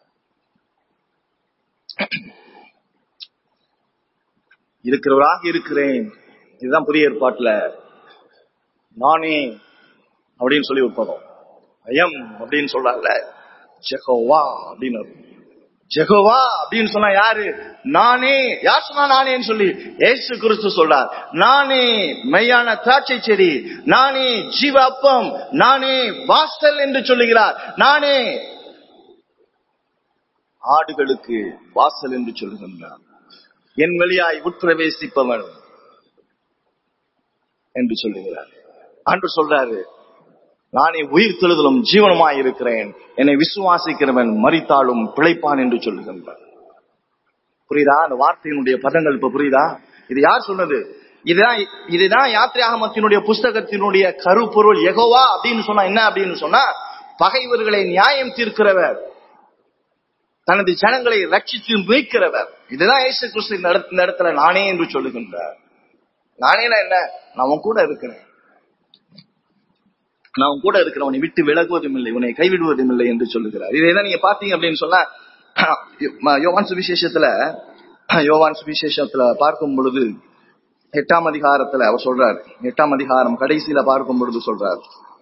இருக்கிறவராக இருக்கிறேன் இதுதான் புதிய ஏற்பாட்டுல நானே அப்படின்னு சொல்லி ஒரு பதம் ஐயம் அப்படின்னு சொல்றாங்கல்ல ஜெகோவா அப்படின்னு அர்த்தம். ஜெகோவா அப்படின்னு சொன்னா யாரு நானே யார் சொன்னா நானேன்னு சொல்லி ஏசு கிறிஸ்து சொல்றார் நானே மெய்யான திராட்சை செடி நானே ஜீவ அப்பம் நானே வாசல் என்று சொல்லுகிறார் நானே ஆடுகளுக்கு வாசல் என்று சொல்லுகின்றார் என் வழியாய் உட்பிரவேசிப்பவன் என்று சொல்லுகிறார் ஆண்டு சொல்றாரு நானே உயிர் தெழுதலும் ஜீவனமாய் இருக்கிறேன் என்னை விசுவாசிக்கிறவன் மரித்தாலும் பிழைப்பான் என்று சொல்லுகின்றார் புரியுதா அந்த வார்த்தையினுடைய பதங்கள் இப்ப புரியுதா இது யார் சொன்னது இதுதான் இதுதான் யாத்திரையாகமத்தினுடைய புஸ்தகத்தினுடைய கருப்பொருள் எகோவா அப்படின்னு சொன்னா என்ன அப்படின்னு சொன்னா பகைவர்களை நியாயம் தீர்க்கிறவர் தனது ஜனங்களை ரட்சித்து மீட்கிறவர் இதுதான் இயேசு கிறிஸ்து இந்த இடத்- இந்த இடத்துல நானே என்று சொல்லுகின்றார் நானேனா என்ன நான் உன் கூட இருக்கிறேன் நான் உன் கூட இருக்கிறேன் உன்னை விட்டு விலகுவதும் இல்லை உன்னை கைவிடுவதும் இல்லை என்று சொல்லுகிறார் இதை தான் நீங்க பாத்தீங்க அப்படின்னு சொன்னா யோ- யோவான் சுவிசேஷத்துல யோவான் சுவிசேஷத்துல பார்க்கும் பொழுது எட்டாம் அதிகாரத்துல அவர் சொல்றார் எட்டாம் அதிகாரம் கடைசியில பார்க்கும் பொழுது சொல்றார்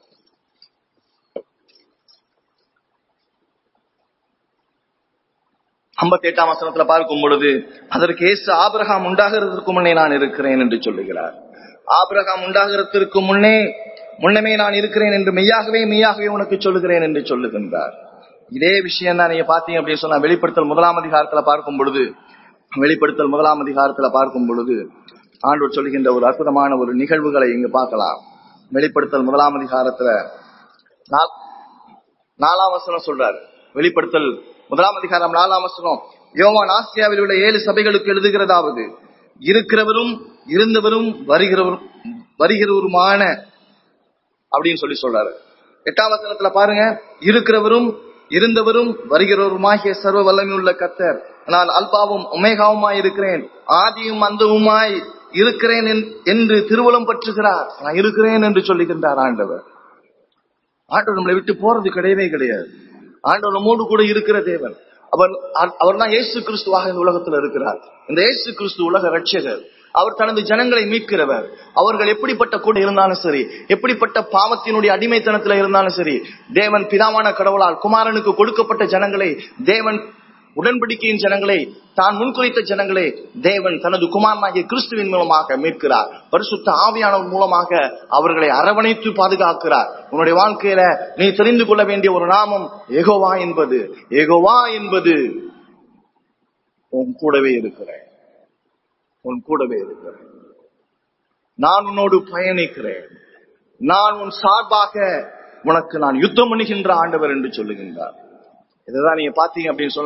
ஐம்பத்தி எட்டாம் வசனத்துல பார்க்கும் பொழுது அதற்கு இயேசு ஆபிரகாம் உண்டாகிறதற்கு முன்னே நான் இருக்கிறேன் என்று சொல்லுகிறார் ஆபிரகாம் உண்டாகிறதற்கு முன்னே முன்னமே நான் இருக்கிறேன் என்று மெய்யாகவே மெய்யாகவே உனக்கு சொல்லுகிறேன் என்று சொல்லுகின்றார் இதே விஷயம் தான் நீங்க பாத்தீங்க அப்படின்னு சொன்னா வெளிப்படுத்தல் முதலாம் அதிகாரத்துல பார்க்கும் பொழுது வெளிப்படுத்தல் முதலாம் அதிகாரத்துல பார்க்கும் பொழுது ஆண்டவர் சொல்லுகின்ற ஒரு அற்புதமான ஒரு நிகழ்வுகளை இங்கு பார்க்கலாம் வெளிப்படுத்தல் முதலாம் அதிகாரத்துல நா- நாலாம் வசனம் சொல்றாரு வெளிப்படுத்தல் முதலாம் அதிகாரம் நாலாம் வசனம் யோவான் ஆசியாவில் உள்ள ஏழு சபைகளுக்கு எழுதுகிறதாவது இருக்கிறவரும் இருந்தவரும் வருகிறவரும் வருகிறவருமான அப்படின்னு சொல்லி சொல்றாரு எட்டாம் வசனத்துல பாருங்க இருக்கிறவரும் இருந்தவரும் வருகிறவருமாகிய சர்வ வல்லமை உள்ள கத்தர் நான் அல்பாவும் ஒமேகாவுமாய் இருக்கிறேன் ஆதியும் அந்தவுமாய் இருக்கிறேன் என்- என்று திருவுளம் பற்றுகிறார் நான் இருக்கிறேன் என்று சொல்லுகின்றார் ஆண்டவர் ஆண்டவர் நம்மளை விட்டு போறது கிடையவே கிடையாது ஆண்டவர் நம்மோடு கூட இருக்கிற தேவன் அவர் அவர் தான் இயேசு கிறிஸ்துவாக இந்த உலகத்தில் இருக்கிறார் இந்த இயேசு கிறிஸ்து உலக ரட்சகர் அவர் தனது ஜனங்களை மீட்கிறவர் அவர்கள் எப்படிப்பட்ட கூட இருந்தாலும் சரி எப்படிப்பட்ட பாவத்தினுடைய அடிமைத்தனத்துல இருந்தாலும் சரி தேவன் பிதாவான கடவுளால் குமாரனுக்கு கொடுக்கப்பட்ட ஜனங்களை தேவன் உடன்படிக்கையின் ஜனங்களை தான் முன்குறித்த ஜனங்களை தேவன் தனது குமாரனாகிய கிறிஸ்துவின் மூலமாக மீட்கிறார் பரிசுத்த ஆவியானவர் மூலமாக அவர்களை அரவணைத்து பாதுகாக்கிறார் உன்னுடைய வாழ்க்கையில நீ தெரிந்து கொள்ள வேண்டிய ஒரு நாமம் ஏகோவா என்பது ஏகோவா என்பது உன் கூடவே இருக்கிறேன் உன் கூடவே இருக்கிறேன் நான் உன்னோடு பயணிக்கிறேன் நான் உன் சார்பாக உனக்கு நான் யுத்தம் பண்ணுகின்ற ஆண்டவர் என்று சொல்லுகின்றார் இதுதான் நீங்க பாத்தீங்க அப்படின்னு சொன்னா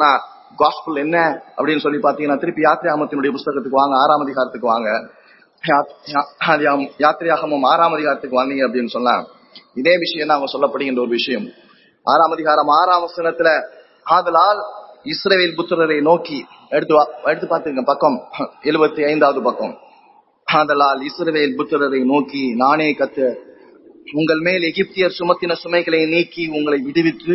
காஸ்பிள் என்ன அப்படின்னு சொல்லி பாத்தீங்கன்னா திருப்பி யாத்திராமத்தினுடைய புஸ்தகத்துக்கு வாங்க ஆறாம் அதிகாரத்துக்கு வாங்க யா- யா- ஆதியாம்- யாத்திரையாகமம் ஆறாம் அதிகாரத்துக்கு வந்தீங்க அப்படின்னு சொன்னா இதே விஷயம் தான் அவங்க சொல்லப்படுகின்ற ஒரு விஷயம் ஆறாம் அதிகாரம் ஆறாம் வசனத்துல ஆதலால் இஸ்ரவேல் புத்திரரை நோக்கி எடுத்து வா- எடுத்து பாத்துங்க பக்கம் எழுபத்தி ஐந்தாவது பக்கம் ஆதலால் இஸ்ரவேல் புத்திரரை நோக்கி நானே கத்து உங்கள் மேல் எகிப்தியர் சுமத்தின சுமைகளை நீக்கி உங்களை விடுவித்து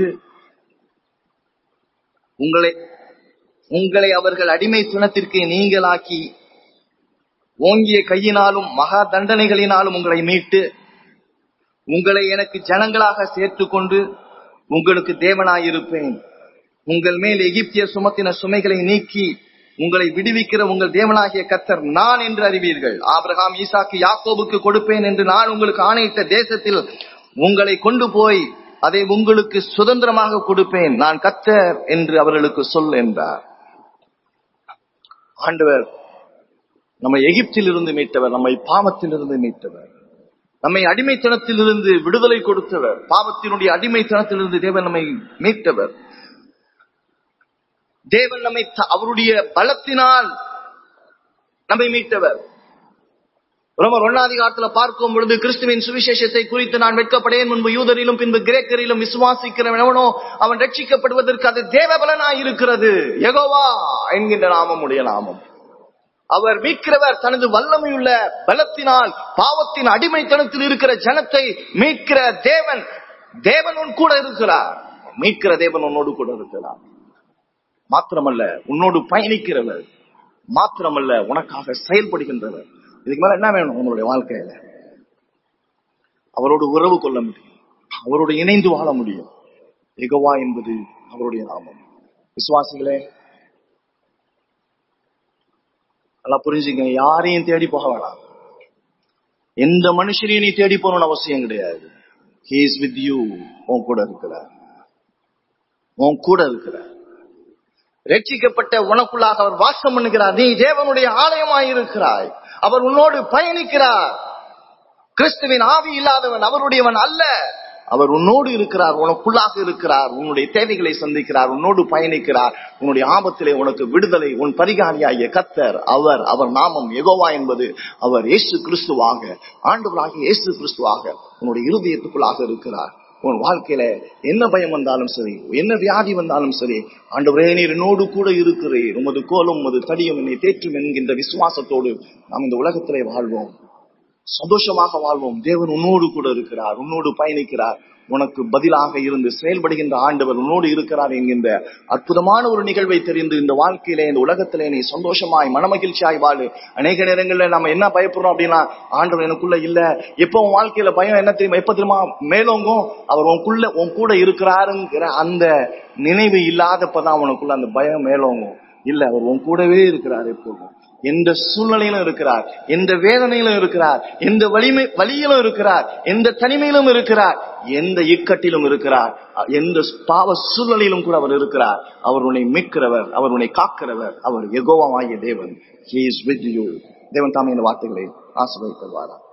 உங்களை உங்களை அவர்கள் அடிமை துணத்திற்கு நீங்களாக்கி ஓங்கிய கையினாலும் மகா தண்டனைகளினாலும் உங்களை மீட்டு உங்களை எனக்கு ஜனங்களாக சேர்த்துக் கொண்டு உங்களுக்கு தேவனாயிருப்பேன் உங்கள் மேல் எகிப்திய சுமத்தின சுமைகளை நீக்கி உங்களை விடுவிக்கிற உங்கள் தேவனாகிய கத்தர் நான் என்று அறிவீர்கள் ஆபிரகாம் ஈசாக்கு யாக்கோபுக்கு கொடுப்பேன் என்று நான் உங்களுக்கு ஆணையிட்ட தேசத்தில் உங்களை கொண்டு போய் அதை உங்களுக்கு சுதந்திரமாக கொடுப்பேன் நான் கத்தர் என்று அவர்களுக்கு சொல் என்றார் ஆண்டவர் நம்மை எகிப்திலிருந்து மீட்டவர் நம்மை பாவத்திலிருந்து மீட்டவர் நம்மை அடிமைத்தனத்திலிருந்து விடுதலை கொடுத்தவர் பாவத்தினுடைய அடிமைத்தனத்திலிருந்து தேவன் நம்மை மீட்டவர் தேவன் நம்மை த- அவருடைய பலத்தினால் நம்மை மீட்டவர் ரோமர் ஒன்னாதிகாரத்துல பார்க்கும் பொழுது கிறிஸ்துவின் சுவிசேஷத்தை குறித்து நான் வெட்கப்படேன் முன்பு யூதரிலும் பின்பு கிரேக்கரிலும் விசுவாசிக்கிறவன் எவனோ அவன் ரட்சிக்கப்படுவதற்கு அது தேவபலனாய் இருக்கிறது யெகோவா என்கின்ற நாமம் உடைய நாமம் அவர் மீட்கிறவர் தனது வல்லமையுள்ள பலத்தினால் பாவத்தின் அடிமைத்தனத்தில் இருக்கிற ஜனத்தை மீட்கிற தேவன் தேவன் உன் கூட இருக்கிறார் மீட்கிற தேவன் உன்னோடு கூட இருக்கிறார் மாத்திரமல்ல உன்னோடு பயணிக்கிறவர் மாத்திரமல்ல உனக்காக செயல்படுகின்றவர் இதுக்கு மேல என்ன வேணும் உங்களுடைய வாழ்க்கையில அவரோடு உறவு கொள்ள முடியும் அவரோடு இணைந்து வாழ முடியும் எகவா என்பது அவருடைய நாமம் விசுவாசிகளே நல்லா புரிஞ்சுங்க யாரையும் தேடி போக வேணாம் எந்த மனுஷனையும் நீ தேடி போகணும்னு அவசியம் கிடையாது ஹி இஸ் வித் யூ உன் கூட இருக்கிறார் உன் கூட இருக்கிறார் ரட்சிக்கப்பட்ட உனக்குள்ளாக அவர் வாசம் பண்ணுகிறார் நீ தேவனுடைய ஆலயமாய் இருக்கிறாய் அவர் உன்னோடு பயணிக்கிறார் கிறிஸ்துவின் ஆவி இல்லாதவன் அவருடையவன் அல்ல அவர் உன்னோடு இருக்கிறார் உனக்குள்ளாக இருக்கிறார் உன்னுடைய தேவைகளை சந்திக்கிறார் உன்னோடு பயணிக்கிறார் உன்னுடைய ஆபத்திலே உனக்கு விடுதலை உன் பரிகாரியாகிய கத்தர் அவர் அவர் நாமம் எகோவா என்பது அவர் இயேசு கிறிஸ்துவாக ஆண்டவராகிய இயேசு கிறிஸ்துவாக உன்னுடைய இருதயத்துக்குள்ளாக இருக்கிறார் உன் வாழ்க்கையில என்ன பயம் வந்தாலும் சரி என்ன வியாதி வந்தாலும் சரி ஆண்டவரே நீர் என்னோடு கூட இருக்கிறீர் உமது கோலும் உமது தடியும் என்னை தேற்றும் என்கின்ற விசுவாசத்தோடு நாம் இந்த உலகத்திலே வாழ்வோம் சந்தோஷமாக வாழ்வோம் தேவன் உன்னோடு கூட இருக்கிறார் உன்னோடு பயணிக்கிறார் உனக்கு பதிலாக இருந்து செயல்படுகின்ற ஆண்டவர் உன்னோடு இருக்கிறார் என்கின்ற அற்புதமான ஒரு நிகழ்வை தெரிந்து இந்த வாழ்க்கையிலே இந்த உலகத்திலே நீ சந்தோஷமாய் மனமகிழ்ச்சியாய் வாழு அநேக நேரங்கள்ல நம்ம என்ன பயப்படுறோம் அப்படின்னா ஆண்டவர் எனக்குள்ள இல்ல எப்ப உன் வாழ்க்கையில பயம் என்ன தெரியுமா எப்ப தெரியுமா மேலோங்கும் அவர் உனக்குள்ள உன் கூட இருக்கிறாருங்கிற அந்த நினைவு இல்லாதப்பதான் உனக்குள்ள அந்த பயம் மேலோங்கும் இல்ல அவர் உன் கூடவே இருக்கிறார் எப்போதும் எந்த சூழ்நிலையிலும் இருக்கிறார் எந்த வேதனையிலும் இருக்கிறார் எந்த வலிமை வழியிலும் இருக்கிறார் எந்த தனிமையிலும் இருக்கிறார் எந்த இக்கட்டிலும் இருக்கிறார் எந்த பாவ சூழ்நிலையிலும் கூட அவர் இருக்கிறார் அவர் உன்னை மீட்கிறவர் அவர் உன்னை காக்கிறவர் அவர் எகோவமாகிய தேவன் he is with you தேவன் தாமே இந்த வார்த்தைகளை ஆசிர்வதித்தல்வாரா